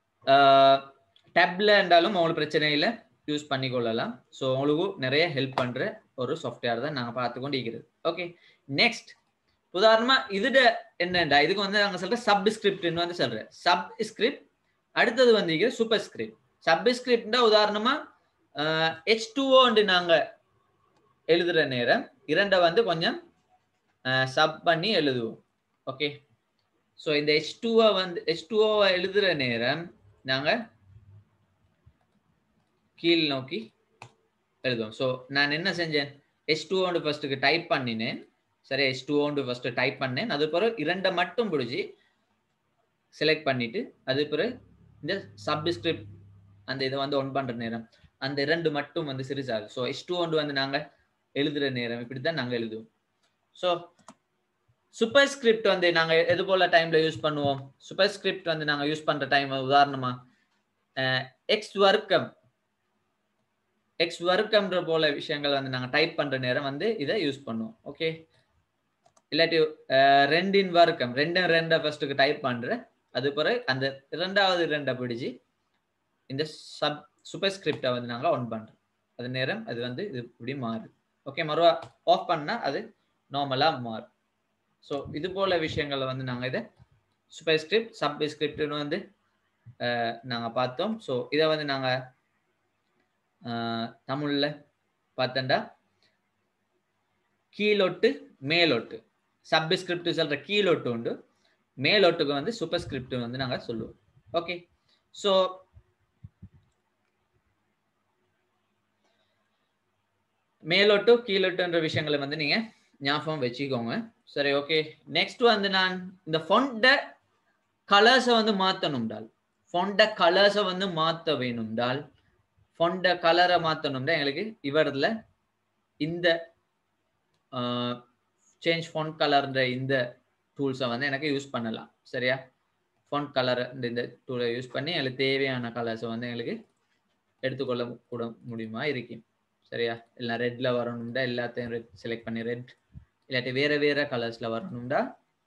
டேப்ல இருந்தாலும் உங்களுக்கு பிரச்சனை இல்லை யூஸ் பண்ணிக்கொள்ளலாம் ஸோ உங்களுக்கு நிறைய ஹெல்ப் பண்ணுற ஒரு சாஃப்ட்வேர் தான் நாங்கள் பார்த்து கொண்டு இருக்கிறது ஓகே நெக்ஸ்ட் உதாரணமாக இதுட என்னண்டா இதுக்கு வந்து நாங்கள் சொல்கிற சப் ஸ்கிரிப்ட்னு வந்து சொல்கிறேன் சப் ஸ்கிரிப்ட் அடுத்தது வந்து சூப்பர் ஸ்கிரிப்ட் சப் ஸ்கிரிப்ட்னா உதாரணமாக ஹெச் டூஓண்டு நாங்கள் எழுதுகிற நேரம் இரண்டை வந்து கொஞ்சம் சப் பண்ணி எழுதுவோம் ஓகே ஸோ இந்த ஹெச் டூவை வந்து ஹெச் டூஓவை எழுதுகிற நேரம் நாங்கள் கீழ் நோக்கி எழுதுவோம் ஸோ நான் என்ன செஞ்சேன் ஹெச் டூ ஒன்று ஃபர்ஸ்ட்டுக்கு டைப் பண்ணினேன் சரி ஹெச் டூ ஒன்று ஃபர்ஸ்ட்டு டைப் பண்ணேன் அது பிறகு இரண்டை மட்டும் பிடிச்சி செலக்ட் பண்ணிட்டு அது பிறகு இந்த சப்ஸ்கிரிப்ட் அந்த இதை வந்து ஒன் பண்ணுற நேரம் அந்த இரண்டு மட்டும் வந்து சிறிசாகுது ஸோ ஹெச் டூ ஒன்று வந்து நாங்கள் எழுதுகிற நேரம் இப்படி தான் நாங்கள் எழுதுவோம் ஸோ சூப்பர் ஸ்கிரிப்ட் வந்து நாங்கள் எது போல டைம்ல யூஸ் பண்ணுவோம் சூப்பர் ஸ்கிரிப்ட் வந்து நாங்கள் யூஸ் பண்ணுற டைம் உதாரணமா எக்ஸ் வர்க்கம் எக்ஸ் வர்க்கம்ன்ற போல விஷயங்கள் வந்து நாங்கள் டைப் பண்ற நேரம் வந்து இதை யூஸ் பண்ணுவோம் ஓகே இல்லாட்டி ரெண்டின் வர்க்கம் ரெண்டும் ரெண்டை ஃபர்ஸ்ட்டுக்கு டைப் பண்ற அது பிறகு அந்த இரண்டாவது ரெண்டை பிடிச்சி இந்த சப் சூப்பர் ஸ்கிரிப்டை வந்து நாங்கள் ஆன் பண்றோம் அது நேரம் அது வந்து இது இப்படி மாறுது ஓகே மறுவா ஆஃப் பண்ணா அது நார்மலாக மாறும் ஸோ இது போல விஷயங்களை வந்து நாங்கள் இதை சூப்பர் ஸ்கிரிப்ட் சப் ஸ்கிரிப்ட்னு வந்து நாங்கள் பார்த்தோம் ஸோ இதை வந்து நாங்கள் தமிழில் பார்த்தண்டா கீழொட்டு மேலொட்டு சப்ஸ்கிரிப்ட் சொல்கிற கீழொட்டு உண்டு மேலொட்டுக்கு வந்து சூப்பர் ஸ்கிரிப்ட் வந்து நாங்கள் சொல்லுவோம் ஓகே ஸோ மேலொட்டு கீழொட்டுன்ற விஷயங்களை வந்து நீங்கள் ஞாபகம் வச்சுக்கோங்க சரி ஓகே நெக்ஸ்ட் வந்து நான் இந்த ஃபொண்ட கலர்ஸை வந்து மாற்றணும்டால் ஃபொண்ட கலர்ஸை வந்து மாற்ற வேணும்டால் ஃபொண்ட கலரை மாற்றணும்னா எங்களுக்கு இவரில் இந்த சேஞ்ச் ஃபொண்ட் கலர்ன்ற இந்த டூல்ஸை வந்து எனக்கு யூஸ் பண்ணலாம் சரியா ஃபொண்ட் கலர் இந்த இந்த டூலை யூஸ் பண்ணி எங்களுக்கு தேவையான கலர்ஸை வந்து எங்களுக்கு எடுத்துக்கொள்ள கூட முடியுமா இருக்கும் சரியா இல்லை ரெட்டில் வரணும்டா எல்லாத்தையும் ரெட் செலக்ட் பண்ணி ரெட் இல்லாட்டி வேறு வேறு கலர்ஸில் வரணும்டா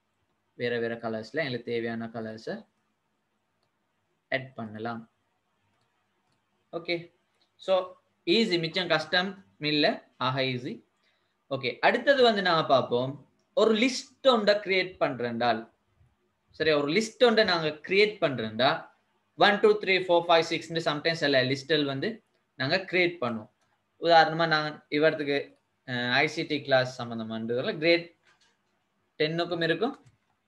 வேறு வேறு கலர்ஸில் எங்களுக்கு தேவையான கலர்ஸை ஆட் பண்ணலாம் ஓகே ஸோ ஈஸி மிச்சம் கஷ்டம் இல்லை ஆக ஈஸி ஓகே அடுத்தது வந்து நாங்கள் பார்ப்போம் ஒரு லிஸ்ட் ஒன்றை கிரியேட் பண்ணுறேன்டால் சரி ஒரு லிஸ்ட் ஒன்றை நாங்கள் கிரியேட் பண்ணுறேன்டா one two three four five சிக்ஸ்னு சம்டைம்ஸ் சில லிஸ்டில் வந்து நாங்கள் கிரியேட் பண்ணுவோம் உதாரணமாக நாங்கள் இவரத்துக்கு ஐசிடி கிளாஸ் சம்மந்தமானதுல கிரேட் டென்னுக்கும் இருக்கும்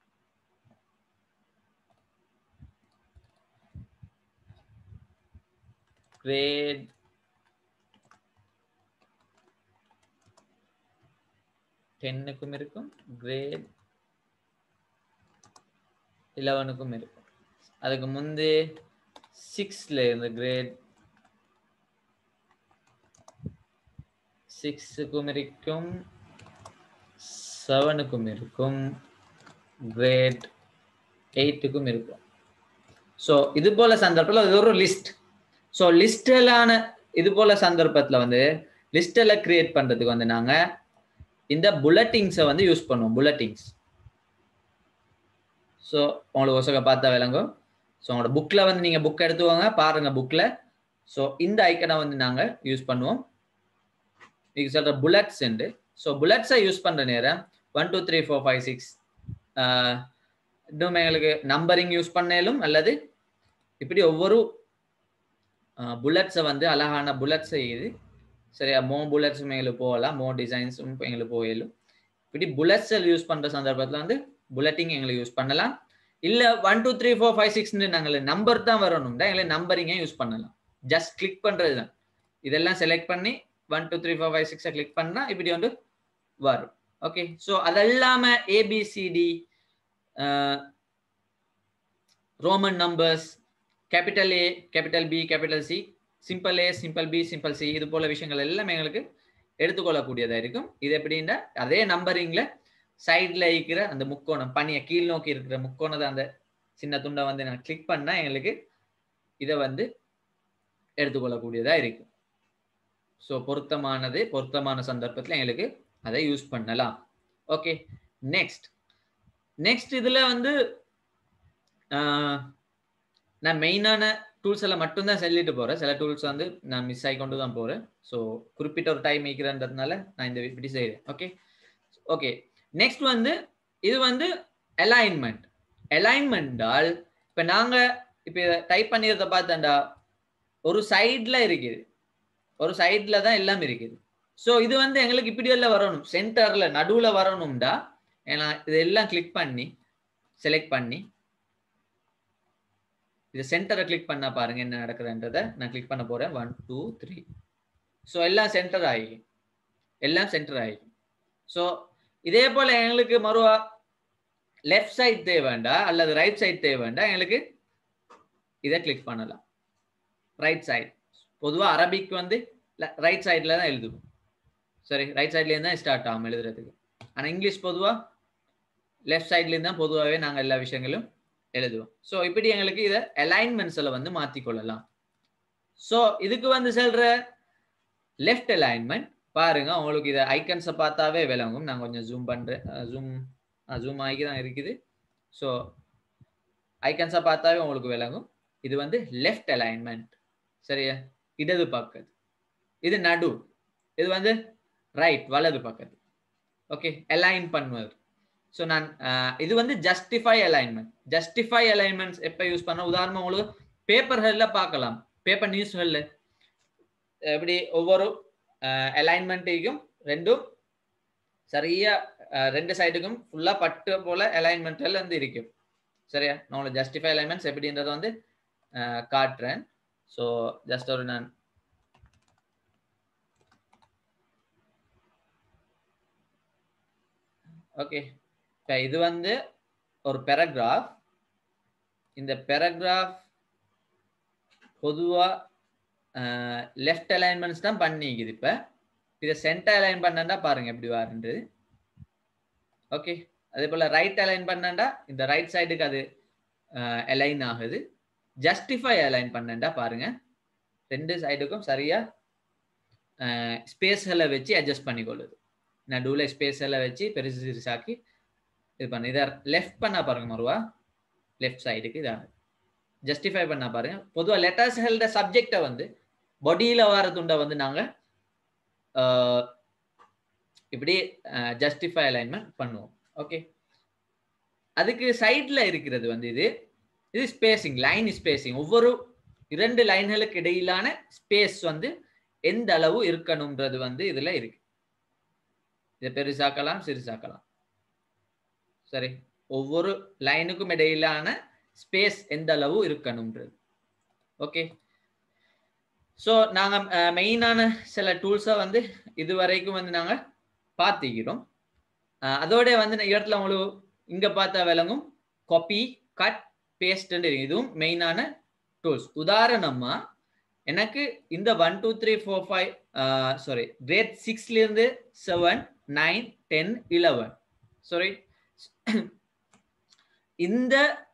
கிரேட் டென்னுக்கும் இருக்கும் கிரேட் இலவனுக்கும் இருக்கும் அதுக்கு முந்தி சிக்ஸ்ல இருந்து கிரேட் சிக்ஸுக்கும் இருக்கும் செவனுக்கும் இருக்கும் கிரேட் எயிட்டுக்கும் இருக்கும் ஸோ இது போல சந்தர்ப்பத்தில் அது ஒரு லிஸ்ட் ஸோ லிஸ்டலான இது போல சந்தர்ப்பத்தில் வந்து லிஸ்டெல்லாம் கிரியேட் பண்ணுறதுக்கு வந்து நாங்கள் இந்த புல்லட்டிங்ஸை வந்து யூஸ் பண்ணுவோம் புல்லட்டிங்ஸ் ஸோ உங்களுக்கு ஒசக பார்த்தா விளங்கும் ஸோ உங்களோட புக்கில் வந்து நீங்கள் புக் எடுத்துக்கோங்க பாருங்கள் புக்கில் ஸோ இந்த ஐக்கனை வந்து நாங்கள் யூஸ் பண்ணுவோம் நீங்கள் சொல்கிற புல்லட்ஸ் உண்டு ஸோ புல்லட்ஸை யூஸ் பண்ணுற நேரம் one two three four five six இன்னும் எங்களுக்கு நம்பரிங் யூஸ் பண்ணாலும் அல்லது இப்படி ஒவ்வொரு புல்லட்ஸை வந்து அழகான புல்லட்ஸ் செய்யுது சரியா மோ புல்லட்ஸும் எங்களுக்கு போகலாம் மோ டிசைன்ஸும் எங்களுக்கு போயிடும் இப்படி புல்லட்ஸை யூஸ் பண்ணுற சந்தர்ப்பத்தில் வந்து புல்லட்டிங் எங்களுக்கு யூஸ் பண்ணலாம் இல்லை one two three four five சிக்ஸ்னு நாங்கள் நம்பர் தான் வரணும்டா எங்களுக்கு நம்பரிங்கே யூஸ் பண்ணலாம் ஜஸ்ட் கிளிக் பண்ணுறது தான் இதெல்லாம் செலக்ட் பண்ணி one two three four five சிக்ஸை கிளிக் பண்ணால் இப்படி வந்து வரும் ஓகே ஸோ அதெல்லாம ABCD Roman numbers capital A capital B capital C simple A simple B simple C இது போல விஷயங்கள் எல்லாமே எங்களுக்கு எடுத்துக்கொள்ளக்கூடியதாக இருக்கும் இது எப்படின்னா அதே நம்பரிங்ல சைடில் இருக்கிற அந்த முக்கோணம் பனியை கீழ் நோக்கி இருக்கிற முக்கோணத்தை அந்த சின்ன துண்டை வந்து நான் கிளிக் பண்ணால் எங்களுக்கு இதை வந்து எடுத்துக்கொள்ளக்கூடியதாக இருக்கும் ஸோ பொருத்தமானது பொருத்தமான சந்தர்ப்பத்தில் எங்களுக்கு அதை யூஸ் பண்ணலாம் ஓகே நெக்ஸ்ட் நெக்ஸ்ட் இதில் வந்து நான் மெயினான டூல்ஸ் எல்லாம் மட்டும்தான் சொல்லிட்டு போகிறேன் சில டூல்ஸ் வந்து நான் மிஸ் ஆகி கொண்டு தான் போகிறேன் ஸோ குறிப்பிட்ட ஒரு டைம் வைக்கிறன்றதுனால நான் இந்த இப்படி செய்கிறேன் ஓகே ஓகே நெக்ஸ்ட் வந்து இது வந்து அலைன்மெண்ட் அலைன்மெண்டால் இப்போ நாங்கள் இப்போ டைப் பண்ணியதை பார்த்தேன்டா ஒரு சைடில் இருக்குது ஒரு சைடில் தான் எல்லாம் இருக்குது ஸோ இது வந்து எங்களுக்கு இப்படி எல்லாம் வரணும் சென்டரில் நடுவில் வரணும்டா ஏன்னா இதெல்லாம் கிளிக் பண்ணி செலக்ட் பண்ணி இது சென்டரை கிளிக் பண்ண பாருங்க என்ன நடக்குதுன்றதை நான் கிளிக் பண்ண போறேன் ஒன் டூ த்ரீ ஸோ எல்லாம் சென்டர் ஆகி எல்லாம் சென்டர் ஆகி ஸோ இதே போல எங்களுக்கு மறுவா லெஃப்ட் சைட் தேவைண்டா அல்லது ரைட் சைட் தேவைண்டா எங்களுக்கு இதை கிளிக் பண்ணலாம் ரைட் சைட் பொதுவாக அரபிக் வந்து ரைட் சைடில் தான் எழுதுவோம் சரி ரைட் சைட்லேருந்து தான் ஸ்டார்ட் ஆகும் எழுதுறதுக்கு ஆனால் இங்கிலீஷ் பொதுவாக லெஃப்ட் சைட்லேருந்து தான் பொதுவாகவே நாங்கள் எல்லா விஷயங்களும் எழுதுவோம் ஸோ இப்படி எங்களுக்கு இதை அலைன்மெண்ட்ஸில் வந்து மாற்றிக்கொள்ளலாம் ஸோ இதுக்கு வந்து சொல்கிற லெஃப்ட் அலைன்மெண்ட் பாருங்க உங்களுக்கு இதை ஐக்கன்ஸை பார்த்தாவே விளங்கும் நான் கொஞ்சம் ஜூம் பண்ணுறேன் ஜூம் ஜூம் ஆகி தான் இருக்குது ஸோ ஐக்கன்ஸை பார்த்தாவே உங்களுக்கு விளங்கும் இது வந்து லெஃப்ட் அலைன்மெண்ட் சரியா இடது பக்கத்து இது நடு இது வந்து ரைட் வலது பக்கத்து ஓகே அலைன் பண்ணுவது ஸோ நான் இது வந்து ஜஸ்டிஃபை அலைன்மெண்ட் ஜஸ்டிஃபை அலைன்மெண்ட்ஸ் எப்போ யூஸ் பண்ண உதாரணம் உங்களுக்கு பேப்பர்களில் பார்க்கலாம் பேப்பர் நியூஸ்களில் எப்படி ஒவ்வொரு அலைன்மெண்ட்டையும் ரெண்டும் சரியா ரெண்டு சைடுக்கும் ஃபுல்லாக பட்டு போல அலைன்மெண்ட்கள் வந்து இருக்கும் சரியா நான் உங்களுக்கு ஜஸ்டிஃபை அலைன்மெண்ட்ஸ் எப்படின்றத வந்து காட்டுறேன் ஸோ ஜஸ்ட் ஒரு நான் ஓகே இப்போ இது வந்து ஒரு பேராகிராஃப் இந்த பேராகிராஃப் பொதுவாக லெஃப்ட் அலைன்மெண்ட்ஸ் தான் பண்ணிக்குது இப்போ இதை சென்டர் அலைன் பண்ணா பாருங்க எப்படி வாருன்றது ஓகே அதே போல் ரைட் அலைன் பண்ணா இந்த ரைட் சைடுக்கு அது அலைன் ஆகுது ஜஸ்டிஃபை அலைன் பண்ணா பாருங்க ரெண்டு சைடுக்கும் சரியா ஸ்பேஸ்களை வச்சு அட்ஜஸ்ட் பண்ணிக்கொள்ளுது நடுவில் ஸ்பேஸ் எல்லாம் வச்சு பெருசு சிறுசாக்கி இது பண்ண இதை லெஃப்ட் பண்ணா பாருங்க மறுவா லெஃப்ட் சைடுக்கு இதாக ஜஸ்டிஃபை பண்ணா பாருங்க பொதுவாக லெட்டர்ஸ் ஹெல்ட சப்ஜெக்டை வந்து பாடியில வர துண்டை வந்து நாங்க இப்படி ஜஸ்டிஃபை அலைன்மெண்ட் பண்ணுவோம் ஓகே அதுக்கு சைட்ல இருக்கிறது வந்து இது இது ஸ்பேசிங் லைன் ஸ்பேசிங் ஒவ்வொரு இரண்டு லைன்களுக்கு இடையிலான ஸ்பேஸ் வந்து எந்த அளவு இருக்கணும்ன்றது வந்து இதுல இருக்கு இதை பெருசாக்கலாம் சிறுசாக்கலாம் சரி ஒவ்வொரு லைனுக்கும் இடையிலான ஸ்பேஸ் எந்த அளவு இருக்கணும்ன்றது ஓகே ஸோ நாங்கள் மெயினான சில டூல்ஸை வந்து இது வரைக்கும் வந்து நாங்கள் பார்த்திக்கிறோம் அதோட வந்து இடத்துல உங்களுக்கு இங்கே பார்த்தா விளங்கும் காப்பி கட் பேஸ்ட்ன்னு இதுவும் மெயினான டூல்ஸ் உதாரணமா எனக்கு இந்த one two three four five sorry grade சிக்ஸ்லேருந்து seven nine ten eleven sorry இந்த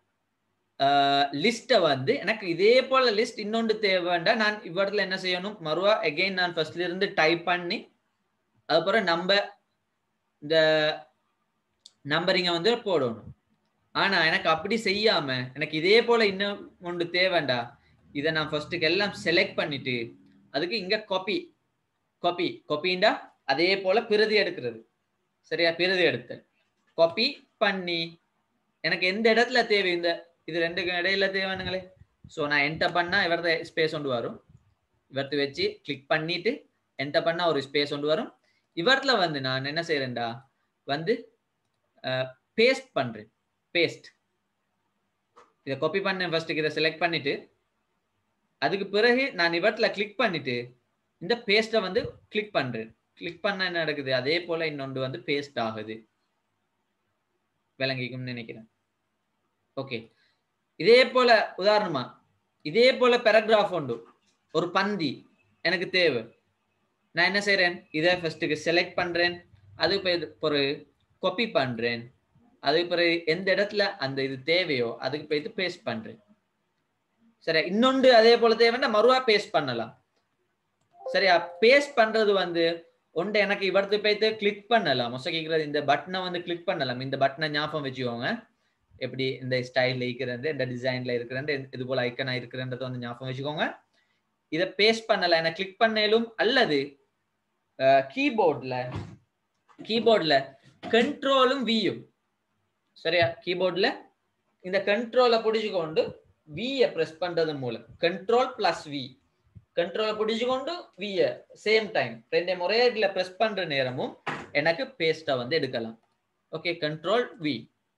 லிஸ்ட்டை வந்து எனக்கு இதே போல லிஸ்ட் இன்னொன்று தேவைண்டா நான் இவ்விடத்துல என்ன செய்யணும் மறுவா எகெயின் நான் ஃபர்ஸ்ட்ல இருந்து டைப் பண்ணி அதுக்கப்புறம் நம்ம இந்த நம்பரிங்கை வந்து போடணும் ஆனா எனக்கு அப்படி செய்யாம எனக்கு இதே போல இன்னும் ஒன்று தேவைண்டா இதை நான் ஃபர்ஸ்ட்டுக்கு எல்லாம் செலக்ட் பண்ணிட்டு அதுக்கு இங்க காப்பி காப்பி காப்பிண்டா அதே போல பிரதி எடுக்கிறது சரியா பிரதி எடுத்தல் காப்பி பண்ணி எனக்கு எந்த இடத்துல தேவை இந்த இது ரெண்டுக்கும் இடையில தேவைனுங்களே ஸோ நான் என்டர் பண்ணா இவரத ஸ்பேஸ் ஒன்று வரும் இவர்த்து வச்சு கிளிக் பண்ணிட்டு என்டர் பண்ணா ஒரு ஸ்பேஸ் ஒன்று வரும் இவர்ல வந்து நான் என்ன செய்யறேன்டா வந்து பேஸ்ட் பண்றேன் பேஸ்ட் இதை காப்பி பண்ணேன் ஃபர்ஸ்ட்டுக்கு இதை செலக்ட் பண்ணிட்டு அதுக்கு பிறகு நான் இவர்ல கிளிக் பண்ணிட்டு இந்த பேஸ்ட்டை வந்து கிளிக் பண்றேன் கிளிக் பண்ண என்ன நடக்குது அதே போல இன்னொன்று வந்து பேஸ்ட் ஆகுது விளங்கிக்கும்னு நினைக்கிறேன் ஓகே இதே போல உதாரணமா இதே போல பேராகிராஃப் உண்டு ஒரு பந்தி எனக்கு தேவை நான் என்ன செய்யறேன் இதை ஃபர்ஸ்ட்டுக்கு செலக்ட் பண்றேன் அதுக்கு ஒரு காப்பி பண்றேன் அதுக்கு பிறகு எந்த இடத்துல அந்த இது தேவையோ அதுக்கு போயிட்டு பேஸ்ட் பண்றேன் சரியா இன்னொன்று அதே போல தேவைன்னா மறுவா பேஸ்ட் பண்ணலாம் சரியா பேஸ்ட் பண்றது வந்து ஒன்று எனக்கு இவரத்து போயிட்டு கிளிக் பண்ணலாம் மொசக்கிக்கிறது இந்த பட்டனை வந்து கிளிக் பண்ணலாம் இந்த பட்டனை ஞாபகம் வச்சுக்கோங்க எப்படி இந்த ஸ்டைலில் இருக்கிறது இந்த டிசைன்ல இருக்கிறது இது போல ஐக்கனா இருக்கிறன்றதை வந்து ஞாபகம் வச்சுக்கோங்க இதை பேஸ்ட் பண்ணலாம் எனக்கு கிளிக் பண்ணலும் அல்லது கீபோர்ட்ல கீபோர்ட்ல கண்ட்ரோலும் வியும் சரியா கீபோர்ட்ல இந்த கண்ட்ரோலை பிடிச்சுக்கொண்டு வியை ப்ரெஸ் பண்றது மூலம் கண்ட்ரோல் பிளஸ் வி கண்ட்ரோலை பிடிச்சுக்கொண்டு விய சேம் டைம் ரெண்டு முறையா இதுல ப்ரெஸ் பண்ற நேரமும் எனக்கு பேஸ்டா வந்து எடுக்கலாம் ஓகே கண்ட்ரோல் வி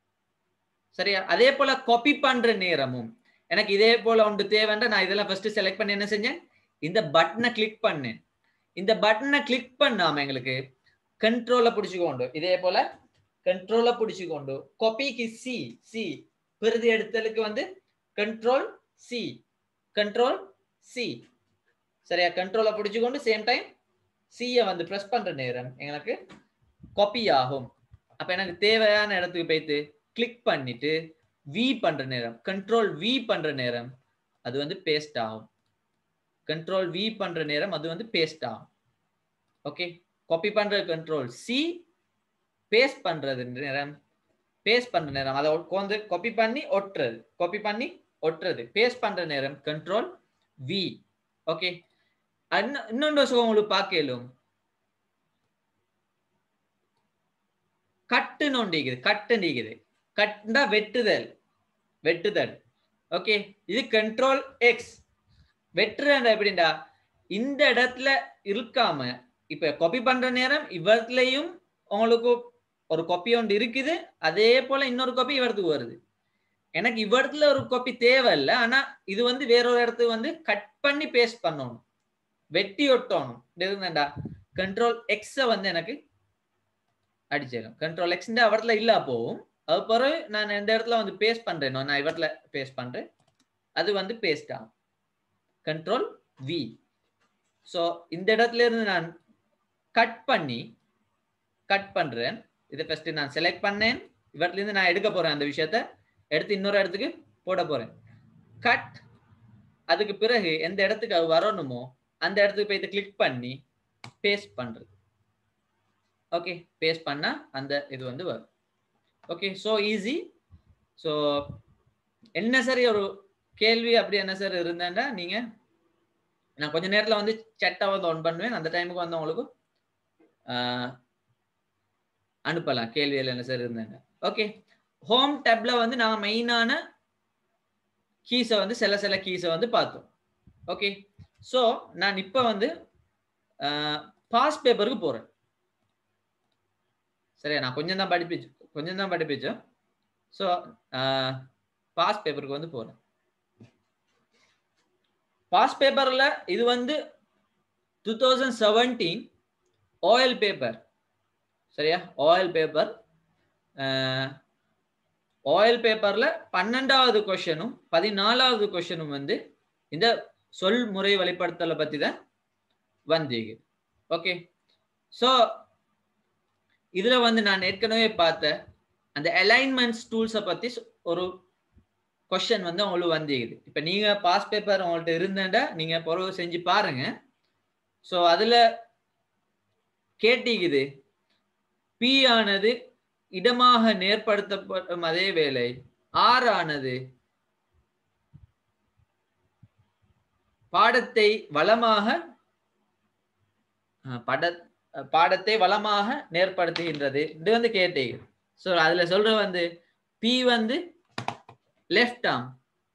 சரியா அதே போல காப்பி பண்ற நேரமும் எனக்கு இதே போல ஒன்று தேவைன்ற நான் இதெல்லாம் ஃபர்ஸ்ட் செலக்ட் பண்ணி என்ன செஞ்சேன் இந்த பட்டனை கிளிக் பண்ணேன் இந்த பட்டனை கிளிக் பண்ணாம எங்களுக்கு கண்ட்ரோலை பிடிச்சுக்கொண்டு இதே போல கண்ட்ரோலை பிடிச்சுக்கொண்டு காப்பிக்கு சி சி பிரதி எடுத்தலுக்கு வந்து கண்ட்ரோல் சி கண்ட்ரோல் சி சரியா கண்ட்ரோலை பிடிச்சுக்கொண்டு சேம் டைம் சியை வந்து ப்ரெஸ் பண்ற நேரம் எனக்கு காப்பி ஆகும் அப்ப எனக்கு தேவையான இடத்துக்கு போயிட்டு கிளிக் பண்ணிட்டு வி பண்ற நேரம் கண்ட்ரோல் வி பண்ற நேரம் அது வந்து பேஸ்ட் ஆகும் கண்ட்ரோல் வி பண்ற நேரம் அது வந்து பேஸ்ட் ஆகும் ஓகே காப்பி பண்ற கண்ட்ரோல் சி பேஸ்ட் பண்றது நேரம் பேஸ்ட் பண்ற நேரம் அதை வந்து காப்பி பண்ணி ஒட்டுறது காப்பி பண்ணி ஒட்டுறது பேஸ்ட் பண்ற நேரம் கண்ட்ரோல் வி ஓகே இன்னொன்று உங்களுக்கு பார்க்கலும் கட்டு நோண்டிக்குது கட்டு நீக்குது கட்டுண்டா வெட்டுதல் வெட்டுதல் ஓகே இது கண்ட்ரோல் எக்ஸ் வெட்டுறா எப்படின்டா இந்த இடத்துல இருக்காம இப்ப காப்பி பண்ற நேரம் இவர்லயும் உங்களுக்கு ஒரு காப்பி ஒன்று இருக்குது அதே போல இன்னொரு காப்பி இவரத்துக்கு வருது எனக்கு இவரத்துல ஒரு காப்பி தேவையில்லை ஆனா இது வந்து வேறொரு இடத்துக்கு வந்து கட் பண்ணி பேஸ்ட் பண்ணணும் வெட்டி ஒட்டணும் இருந்தேன்டா கண்ட்ரோல் எக்ஸ வந்து எனக்கு அடிச்சிடும் கண்ட்ரோல் எக்ஸ் அவரத்துல இல்ல போகும் அது பிறகு நான் எந்த இடத்துல வந்து பேஸ்ட் பண்றேனோ நான் இவரத்துல பேஸ்ட் பண்றேன் அது வந்து பேஸ்ட் ஆகும் கண்ட்ரோல் வி ஸோ இந்த இடத்துல இருந்து நான் கட் பண்ணி கட் பண்றேன் இதை ஃபர்ஸ்ட் நான் செலக்ட் பண்ணேன் இவற்றில இருந்து நான் எடுக்க போறேன் அந்த விஷயத்த எடுத்து இன்னொரு இடத்துக்கு போட போறேன் கட் அதுக்கு பிறகு எந்த இடத்துக்கு அது வரணுமோ அந்த இடத்துக்கு போயிட்டு கிளிக் பண்ணி பேஸ்ட் பண்றது ஓகே பேஸ்ட் பண்ணா அந்த இது வந்து வரும் ஓகே ஸோ ஈஸி ஸோ என்ன சரி ஒரு கேள்வி அப்படி என்ன சார் இருந்தாண்டா நீங்க நான் கொஞ்ச நேரத்துல வந்து செட்டை வந்து ஆன் பண்ணுவேன் அந்த டைமுக்கு வந்து உங்களுக்கு ஆஹ், அனுப்பலாம் கேள்விகள் என்ன சார் இருந்தாங்க ஓகே ஹோம் டேப்ல வந்து நாங்கள் மெயினான கீஸை வந்து சில சில கீஸை வந்து பார்த்தோம் ஓகே ஸோ நான் இப்போ வந்து பாஸ் பேப்பருக்கு போகிறேன் சரியா நான் கொஞ்சம் தான் படிப்பிச்சு கொஞ்சம் தான் படிப்பிச்சோம் ஸோ பாஸ் பேப்பருக்கு வந்து போகிறேன் பாஸ் பேப்பரில் இது வந்து டூ தௌசண்ட் செவன்டீன் ஆயில் பேப்பர் சரியா ஆயில் பேப்பர் ஆயில் பேப்பர்ல பன்னெண்டாவது கொஷனும் பதினாலாவது கொஷனும் வந்து இந்த சொல் முறை வெளிப்படுத்தலை பத்தி தான் வந்தீங்க ஓகே ஸோ இதுல வந்து நான் ஏற்கனவே பார்த்த அந்த அலைன்மெண்ட்ஸ் டூல்ஸை பத்தி சொ- ஒரு கொஷன் வந்து உங்களுக்கு வந்தீங்குது இப்போ நீங்க பாஸ் பேப்பர் உங்கள்ட்ட இருந்தேன்டா நீங்க பொறவு செஞ்சு பாருங்க ஸோ அதுல கேட்டீங்குது பி ஆனது இடமாக நேர்படுத்தப்படும் அதே வேளை ஆர் ஆனது பாடத்தை வளமாக அஹ், பட அஹ், பாடத்தை வளமாக நேர்படுத்துகின்றது இது வந்து கேட்டீங்க ஸோ அதுல சொல்ற வந்து பி வந்து லெஃப்ட் ஆம்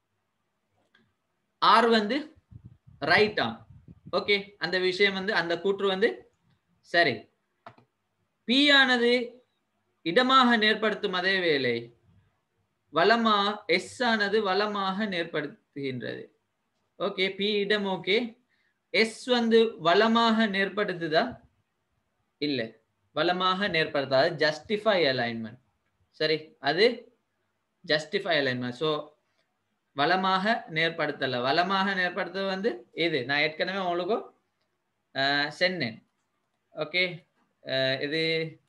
ஆர் வந்து ரைட் ஆம் ஓகே அந்த விஷயம் வந்து அந்த கூற்று வந்து சரி பி ஆனது இடமாக நேர்படுத்தும் அதே வேளை வலமா எஸ் ஆனது வலமாக நேர்படுத்துகின்றது ஓகே பி இடம் ஓகே எஸ் வந்து வலமாக நேர்படுத்துதா இல்ல வலமாக நேர்படுத்தாது ஜஸ்டிஃபை அலைன்மெண்ட் சரி அது ஜஸ்டிஃபை அலைன்மெண்ட் ஸோ வலமாக நேர்படுத்தல வலமாக நேர்படுத்துறது வந்து இது நான் ஏற்கனவே உங்களுக்கு அஹ், சொன்னேன் ஓகே இது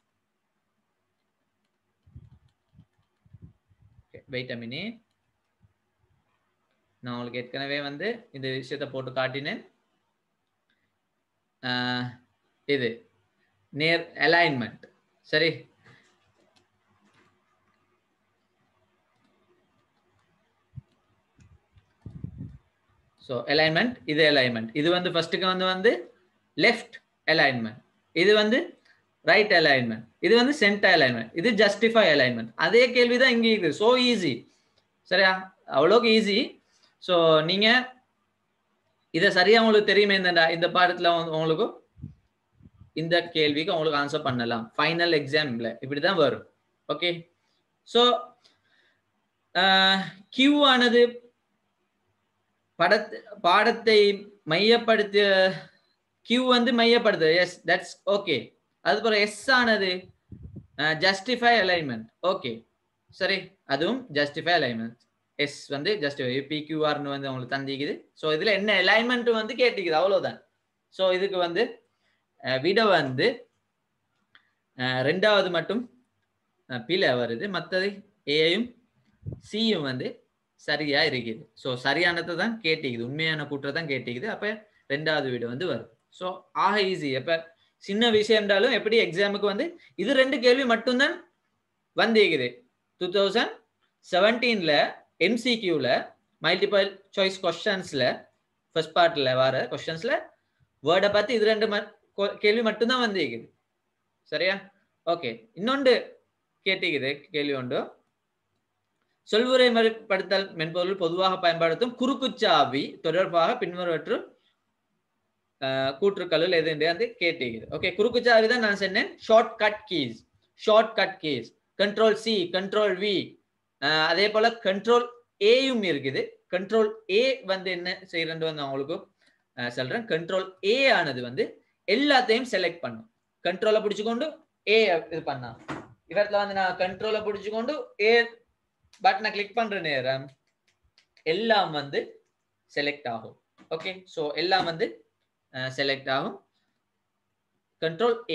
வெயிட் அ மினிட் நான் உங்களுக்கு ஏற்கனவே வந்து இந்த விஷயத்தை போட்டு காட்டினேன் அஹ், இது நேர் அலைன்மெண்ட் சரி ஸோ அலைன்மெண்ட் இது அலைன்மெண்ட் இது வந்து ஃபர்ஸ்ட்டுக்கு வந்து வந்து லெஃப்ட் அலைன்மெண்ட் இது வந்து ரைட் அலைன்மெண்ட் இது வந்து சென்டர் அலைன்மெண்ட் இது ஜஸ்டிஃபை அலைன்மெண்ட் அதே கேள்வி தான் இங்கே இருக்குது ஸோ ஈஸி சரியா அவ்வளோக்கு ஈஸி ஸோ நீங்க இதை சரியா உங்களுக்கு தெரியுமே இந்த இந்த பாடத்துல வந்து உங்களுக்கு இந்த கேள்விக்கு உங்களுக்கு ஆன்சர் பண்ணலாம் ஃபைனல் எக்ஸாம்ல இப்படிதான் வரும் ஓகே ஸோ கியூ ஆனது படத் பாடத்தை மையப்படுத்திய கியூ வந்து மையப்படுத்து எஸ் தட்ஸ் ஓகே அதுக்கப்புறம் எஸ் ஆனது ஜஸ்டிஃபை அலைன்மெண்ட் ஓகே சரி அதுவும் ஜஸ்டிஃபை அலைன்மெண்ட் எஸ் வந்து ஜஸ்டிஃபை பிக்யூஆர்னு வந்து உங்களுக்கு தந்திக்குது ஸோ இதில் என்ன அலைன்மெண்ட் வந்து கேட்டிக்குது அவ்வளோதான் ஸோ இதுக்கு வந்து அஹ், விட வந்து அஹ், ரெண்டாவது மட்டும் அஹ், பிழை வருது மற்றது ஏயும் சியும் வந்து சரியா இருக்குது ஸோ சரியானதை தான் கேட்டிக்குது உண்மையான கூற்றை தான் கேட்டிக்குது அப்போ ரெண்டாவது வீடு வந்து வரும் ஸோ ஆக ஈஸி அப்போ சின்ன விஷயம்ன்றாலும் எப்படி எக்ஸாமுக்கு வந்து இது ரெண்டு கேள்வி மட்டும்தான் வந்திருக்குது டூ தௌசண்ட் செவன்டீனில் எம்சிக்யூவில் மல்டிபிள் சாய்ஸ் கொஸ்டின்ஸில் ஃபர்ஸ்ட் பார்ட்டில் வர கொஸ்டின்ஸில் வேர்டை பார்த்து இது ரெண்டு ம- கொ- கேள்வி மட்டும்தான் வந்திருக்குது சரியா ஓகே இன்னொன்று கேட்டிக்குது கேள்வி உண்டு சொல்வுரை மறுபடுத்தல் மென்பொருள் பொதுவாக பயன்படுத்தும் குறுக்குச்சாவி தொடர்பாக பின்வருவற்றுள் அஹ், கூற்றுக்களுள் எது என்று வந்து கேட்டீங்க ஓகே குறுக்குச்சாவி தான் நான் சொன்னேன் shortcut keys shortcut keys control C control V அதே போல கண்ட்ரோல் ஏயும் இருக்குது கண்ட்ரோல் ஏ வந்து என்ன செய்யறது வந்து நான் உங்களுக்கு அஹ், சொல்றேன் கண்ட்ரோல் ஏ ஆனது வந்து எல்லாத்தையும் செலக்ட் பண்ணும் கண்ட்ரோலை பிடிச்சுக்கொண்டு ஏ இது பண்ணா இவத்துல வந்து நான் கண்ட்ரோலை பிடிச்சுக்கொண்டு ஏ பட்டனை கிளிக் பண்ற நேரம் எல்லாம் வந்து செலக்ட் ஆகும் ஓகே ஸோ எல்லாம் வந்து செலக்ட் ஆகும் கண்ட்ரோல் ஏ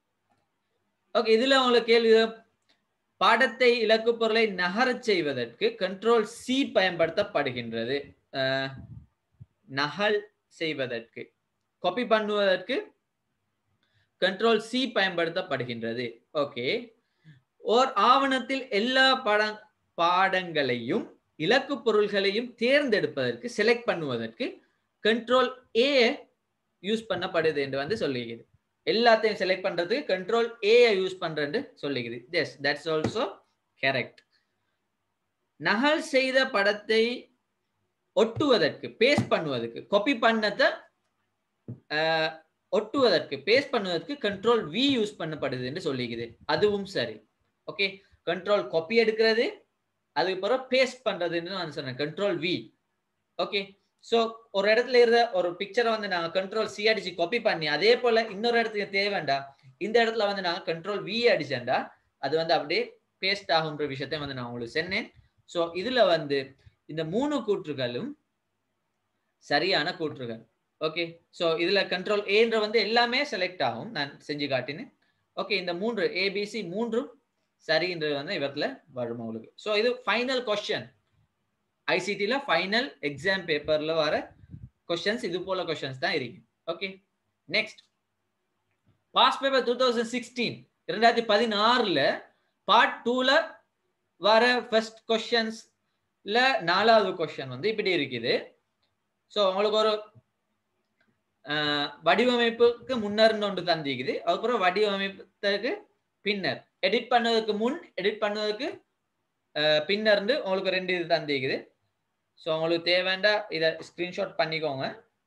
ஓகே இதுல உங்களுக்கு கேள்வி பாடத்தை இலக்கு பொருளை நகரச் செய்வதற்கு கண்ட்ரோல் சி பயன்படுத்தப்படுகின்றது அஹ், நகல் செய்வதற்கு காப்பி பண்ணுவதற்கு கண்ட்ரோல் சி பயன்படுத்தப்படுகின்றது ஓகே ஓர் ஆவணத்தில் எல்லா பட பாடங்களையும் இலக்கு பொருள்களையும் தேர்ந்தெடுப்பதற்கு செலக்ட் பண்ணுவதற்கு கண்ட்ரோல் ஏ யூஸ் பண்ணப்படுது என்று வந்து சொல்லிக்குது எல்லாத்தையும் செலக்ட் பண்றதுக்கு கண்ட்ரோல் ஏ யூஸ் பண்றேன்னு சொல்லிக்குது எஸ் தட்ஸ் ஆல்சோ கரெக்ட் நகல் செய்த படத்தை ஒட்டுவதற்கு பேஸ்ட் பண்ணுவதற்கு காப்பி பண்ணதை ஒட்டுவதற்கு பேஸ்ட் பண்ணுவதற்கு கண்ட்ரோல் வி யூஸ் பண்ணப்படுது என்று சொல்லிக்குது அதுவும் சரி ஓகே கண்ட்ரோல் காப்பி எடுக்கிறது அதுக்கப்புறம் பேஸ்ட் பண்றதுன்னு நான் சொன்னேன் கண்ட்ரோல் வி ஓகே ஸோ ஒரு இடத்துல இருந்த ஒரு பிக்சரை வந்து நாங்கள் கண்ட்ரோல் சி அடிச்சு காப்பி பண்ணி அதே போல இன்னொரு இடத்துக்கு தேவைண்டா இந்த இடத்துல வந்து நாங்கள் கண்ட்ரோல் வி அடிச்சேன்டா அது வந்து அப்படியே பேஸ்ட் ஆகுன்ற விஷயத்த வந்து நான் உங்களுக்கு சொன்னேன் ஸோ இதுல வந்து இந்த மூணு கூற்றுகளும் சரியான கூற்றுகள் ஓகே ஸோ இதுல கண்ட்ரோல் ஏன்ற வந்து எல்லாமே செலக்ட் ஆகும் நான் செஞ்சு காட்டினேன் ஓகே இந்த மூன்று ஏபிசி மூன்றும் சரின்றது வந்து இவத்துல வரும் உங்களுக்கு ஸோ இது ஃபைனல் கொஸ்டின் ஐசிடியில் ஃபைனல் எக்ஸாம் பேப்பர்ல வர கொஸ்டின்ஸ் இது போல கொஸ்டின்ஸ் தான் இருக்கு okay next past paper two thousand sixteen இரண்டாயிரத்தி பதினாறுல பார்ட் டூல வர ஃபர்ஸ்ட் கொஸ்டின்ஸ்ல நாலாவது கொஸ்டின் வந்து இப்படி இருக்குது ஸோ உங்களுக்கு ஒரு வடிவமைப்புக்கு முன்னர்னு ஒன்று தந்திக்குது அதுக்கப்புறம் வடிவமைப்புக்கு பின்னர் எடிட் பண்ணதுக்கு முன் எடிட் பண்ணதுக்கு பின்னர்ந்து உங்களுக்கு ரெண்டு இது தந்திக்குது ஸோ உங்களுக்கு தேவைண்டா இதை ஸ்க்ரீன்ஷாட் பண்ணிக்கோங்க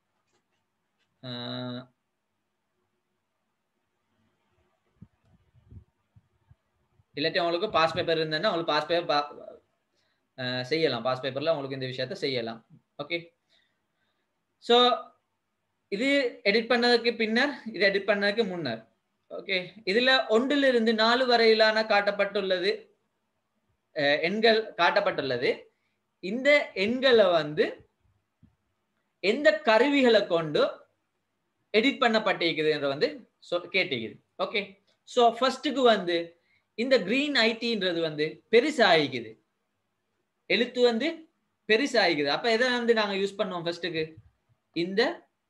இல்லாட்டி உங்களுக்கு பாஸ் பேப்பர் இருந்ததுன்னா உங்களுக்கு பாஸ் பேப்பர் செய்யலாம் பாஸ் பேப்பர்ல உங்களுக்கு இந்த விஷயத்த செய்யலாம் ஓகே ஸோ இது எடிட் பண்ணதுக்கு பின்னர் இது எடிட் பண்ணதுக்கு முன்னர் ஓகே இதுல ஒன்றிலிருந்து நாலு வரையிலான காட்டப்பட்டுள்ளது எண்கள் காட்டப்பட்டுள்ளது இந்த எண்களை வந்து எந்த கருவிகளை கொண்டு எடிட் பண்ணப்பட்டிருக்குதுன்ற வந்து கேட்டிக்குது ஓகே ஸோ ஃபர்ஸ்ட்டுக்கு வந்து இந்த கிரீன் ஐடின்றது வந்து பெருசாகிக்குது எழுத்து வந்து பெருசாகிக்குது அப்ப எதை வந்து நாங்க யூஸ் பண்ணுவோம் ஃபர்ஸ்ட்டுக்கு இந்த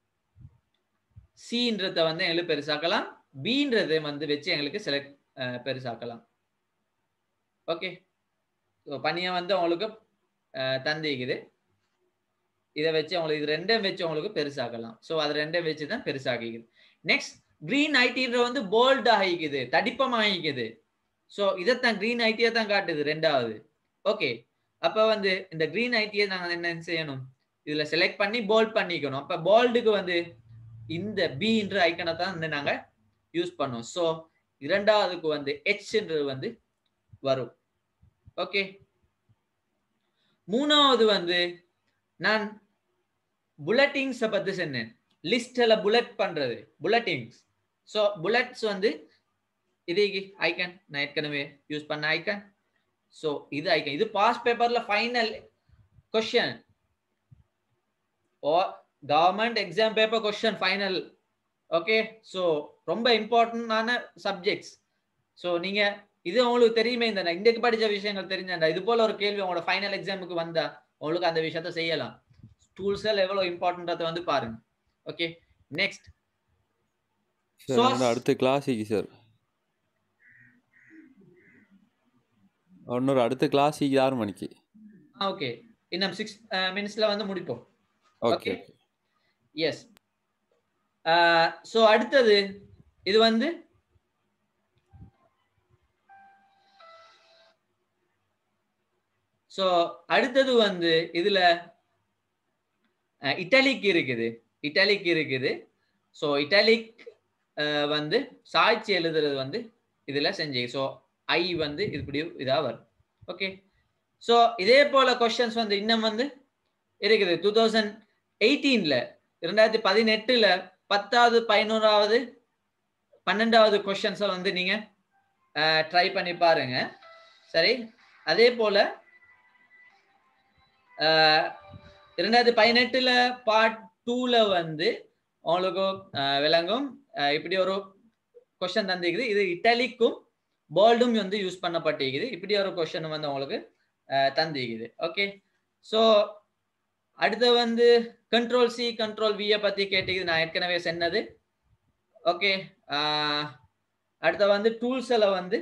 சின்றத வந்து எங்களுக்கு பெருசாக்கலாம் பீன்றதை வந்து வச்சு எங்களுக்கு செலக்ட் பெருசாக்கலாம் ஓகே ஸோ பனியை வந்து உங்களுக்கு தந்திக்குது இதை வச்சு உங்களுக்கு இது ரெண்டையும் வச்சு உங்களுக்கு பெருசாக்கலாம் ஸோ அது ரெண்டையும் வச்சு தான் பெருசாகிக்குது நெக்ஸ்ட் கிரீன் ஐடின்ற வந்து போல்ட் ஆகிக்குது தடிப்பம் ஆகிக்குது ஸோ இதைத்தான் கிரீன் ஐடியை தான் காட்டுது ரெண்டாவது ஓகே அப்போ வந்து இந்த கிரீன் ஐடியை நாங்கள் என்ன செய்யணும் இதில் செலக்ட் பண்ணி போல்ட் பண்ணிக்கணும் அப்போ போல்டுக்கு வந்து இந்த பின்ற ஐக்கனை தான் வந்து நாங்கள் யூஸ் பண்ணுவோம் ஸோ இரண்டாவதுக்கு வந்து ஹெச்ன்றது வந்து வரும் ஓகே மூணாவது வந்து நான் புல்லட்டிங்ஸை பற்றி சொன்னேன் லிஸ்டில் புல்லட் பண்ணுறது புல்லட்டிங்ஸ் ஸோ புல்லட்ஸ் வந்து இது ஐக்கன் நான் ஏற்கனவே யூஸ் பண்ண ஐக்கன் ஸோ இது ஐக்கன் இது பாஸ் பேப்பரில் ஃபைனல் கொஷன் ஓ government exam paper question final okay so ரொம்ப இம்பார்ட்டண்டான சப்ஜெக்ட்ஸ் ஸோ நீங்க இது உங்களுக்கு தெரியுமே இந்த இன்றைக்கு படிச்ச விஷயங்கள் தெரிஞ்சா இது போல ஒரு கேள்வி உங்களோட ஃபைனல் எக்ஸாமுக்கு வந்தா உங்களுக்கு அந்த விஷயத்த செய்யலாம் டூல்ஸ் எல்லாம் எவ்வளவு இம்பார்ட்டன்றத வந்து பாருங்க ஓகே நெக்ஸ்ட் சார் அடுத்த கிளாஸுக்கு சார் இன்னொரு அடுத்த கிளாஸுக்கு ஆறு மணிக்கு ஓகே இன்னும் சிக்ஸ் மினிட்ஸ்ல வந்து முடிப்போம் ஓகே எஸ் ஸோ அடுத்தது இது வந்து ஸோ அடுத்தது வந்து இதுல இட்டாலிக் இருக்குது இட்டாலிக் இருக்குது ஸோ இட்டாலிக் வந்து சாய்ச்சி எழுதுறது வந்து இதுல செஞ்சு ஸோ ஐ வந்து இப்படி இதா வரும் ஓகே ஸோ இதே போல கொஸ்டின்ஸ் வந்து இன்னும் வந்து இருக்குது டூ தௌசண்ட் எயிட்டீன்ல இரண்டாயிரத்தி பதினெட்டுல பத்தாவது பதினோராவது பன்னெண்டாவது கொஸ்டின்ஸை வந்து நீங்க ட்ரை பண்ணி பாருங்க சரி அதே போல இரண்டாயிரத்தி பதினெட்டுல பார்ட் டூல வந்து உங்களுக்கு விளங்கும் இப்படி ஒரு கொஸ்டின் தந்திருக்குது இது இட்டாலிக்கும் போல்டும் வந்து யூஸ் பண்ணப்பட்டிருக்குது இப்படி ஒரு கொஸ்டின் வந்து உங்களுக்கு தந்திருக்குது ஓகே ஸோ அடுத்து வந்து கண்ட்ரோல் சி கண்ட்ரோல் வியை பத்தி கேட்டீங்க நான் ஏற்கனவே சொன்னது ஓகே அடுத்த வந்து டூல்ஸில் வந்து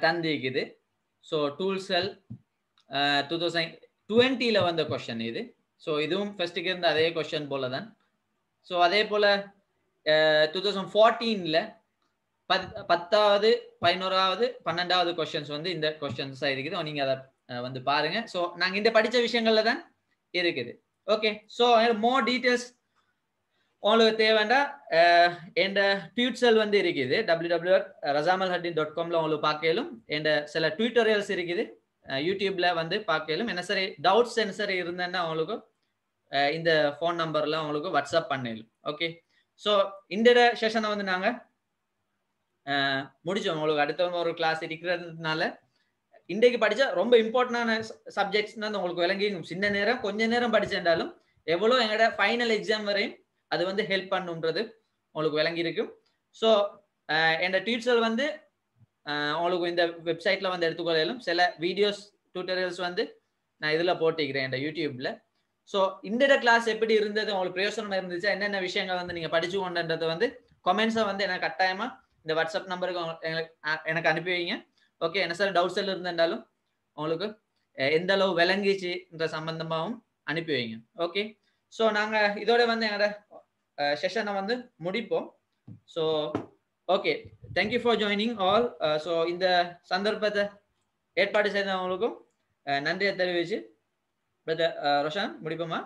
தந்திக்குது ஸோ டூல்ஸல் டூ தௌசண்ட் டுவெண்ட்டியில் வந்த கொஷன் இது ஸோ இதுவும் ஃபர்ஸ்ட்டுக்கு இருந்த அதே கொஸ்டின் போல தான் ஸோ அதே போல டூ தௌசண்ட் ஃபோர்டீனில் பத் பத்தாவது பதினோராவது பன்னெண்டாவது கொஸ்டின்ஸ் வந்து இந்த கொஸ்டின்ஸாக இருக்குது நீங்கள் அதை அஹ், வந்து பாருங்க ஸோ நாங்கள் இந்த படித்த விஷயங்கள்ல தான் இருக்குது ஓகே ஸோ மோர் டீட்டெயில்ஸ் உங்களுக்கு தேவைண்டா என் ட்யூட்ஸல் வந்து இருக்குது டபிள்யூ டபிள்யூ ரசாமல் ஹட்டின் டாட் காம்ல உங்களுக்கு பார்க்கலும் என் சில ட்யூட்டோரியல்ஸ் இருக்குது அஹ், யூடியூப்ல வந்து பார்க்கலும் என்ன சரி டவுட்ஸ் என்ன சரி இருந்தேன்னா உங்களுக்கு அஹ், இந்த ஃபோன் நம்பர்ல உங்களுக்கு வாட்ஸ்அப் பண்ணிடலாம் ஓகே ஸோ இந்த செஷனை வந்து நாங்கள் முடிச்சோம் உங்களுக்கு அடுத்த ஒரு கிளாஸ் இருக்கிறதுனால இன்றைக்கு படிச்சா ரொம்ப இம்பார்ட்டன்டான சப்ஜெக்ட்ஸ்னா உங்களுக்கு விளங்கி சின்ன நேரம் கொஞ்ச நேரம் படிச்சிருந்தாலும் எவ்வளோ எங்களோட ஃபைனல் எக்ஸாம் வரையும் அது வந்து ஹெல்ப் பண்ணுன்றது உங்களுக்கு விளங்கி இருக்கும் ஸோ என் டீச்சர் வந்து அஹ், உங்களுக்கு இந்த வெப்சைட்ல வந்து எடுத்துக்கொள்ளும் சில வீடியோஸ் டியூட்டோரியல்ஸ் வந்து நான் இதில் போட்டிக்கிறேன் என் யூடியூப்ல ஸோ இந்த கிளாஸ் எப்படி இருந்தது உங்களுக்கு பிரயோசனமா இருந்துச்சு என்னென்ன விஷயங்கள் வந்து நீங்க படிச்சு கொண்டதை வந்து கமெண்ட்ஸை வந்து எனக்கு கட்டாயமா இந்த வாட்ஸ்அப் நம்பருக்கு உங்களுக்கு- எனக்கு அ- எனக்கு அனுப்பி வைங்க ஓகே என்ன சார் டவுட்ஸ் எல்லாம் இருந்தாலும் உங்களுக்கு அஹ், எந்த அளவு விளங்கிச்சுன்ற சம்பந்தமாகவும் அனுப்பி வைங்க ஓகே ஸோ நாங்க இதோட வந்து எங்களோட செஷனை வந்து முடிப்போம் so okay thank you for joining all so இந்த சந்தர்ப்பத்தை ஏற்பாடு செய்தவங்களுக்கும் அஹ், நன்றியை தெரிவிச்சு பிரதர் ரோஷன் முடிப்போமா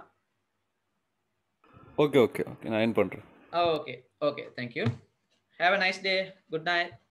ஓகே ஓகே ஓகே நான் என் பண்ணுறேன் okay okay thank you have a nice day good night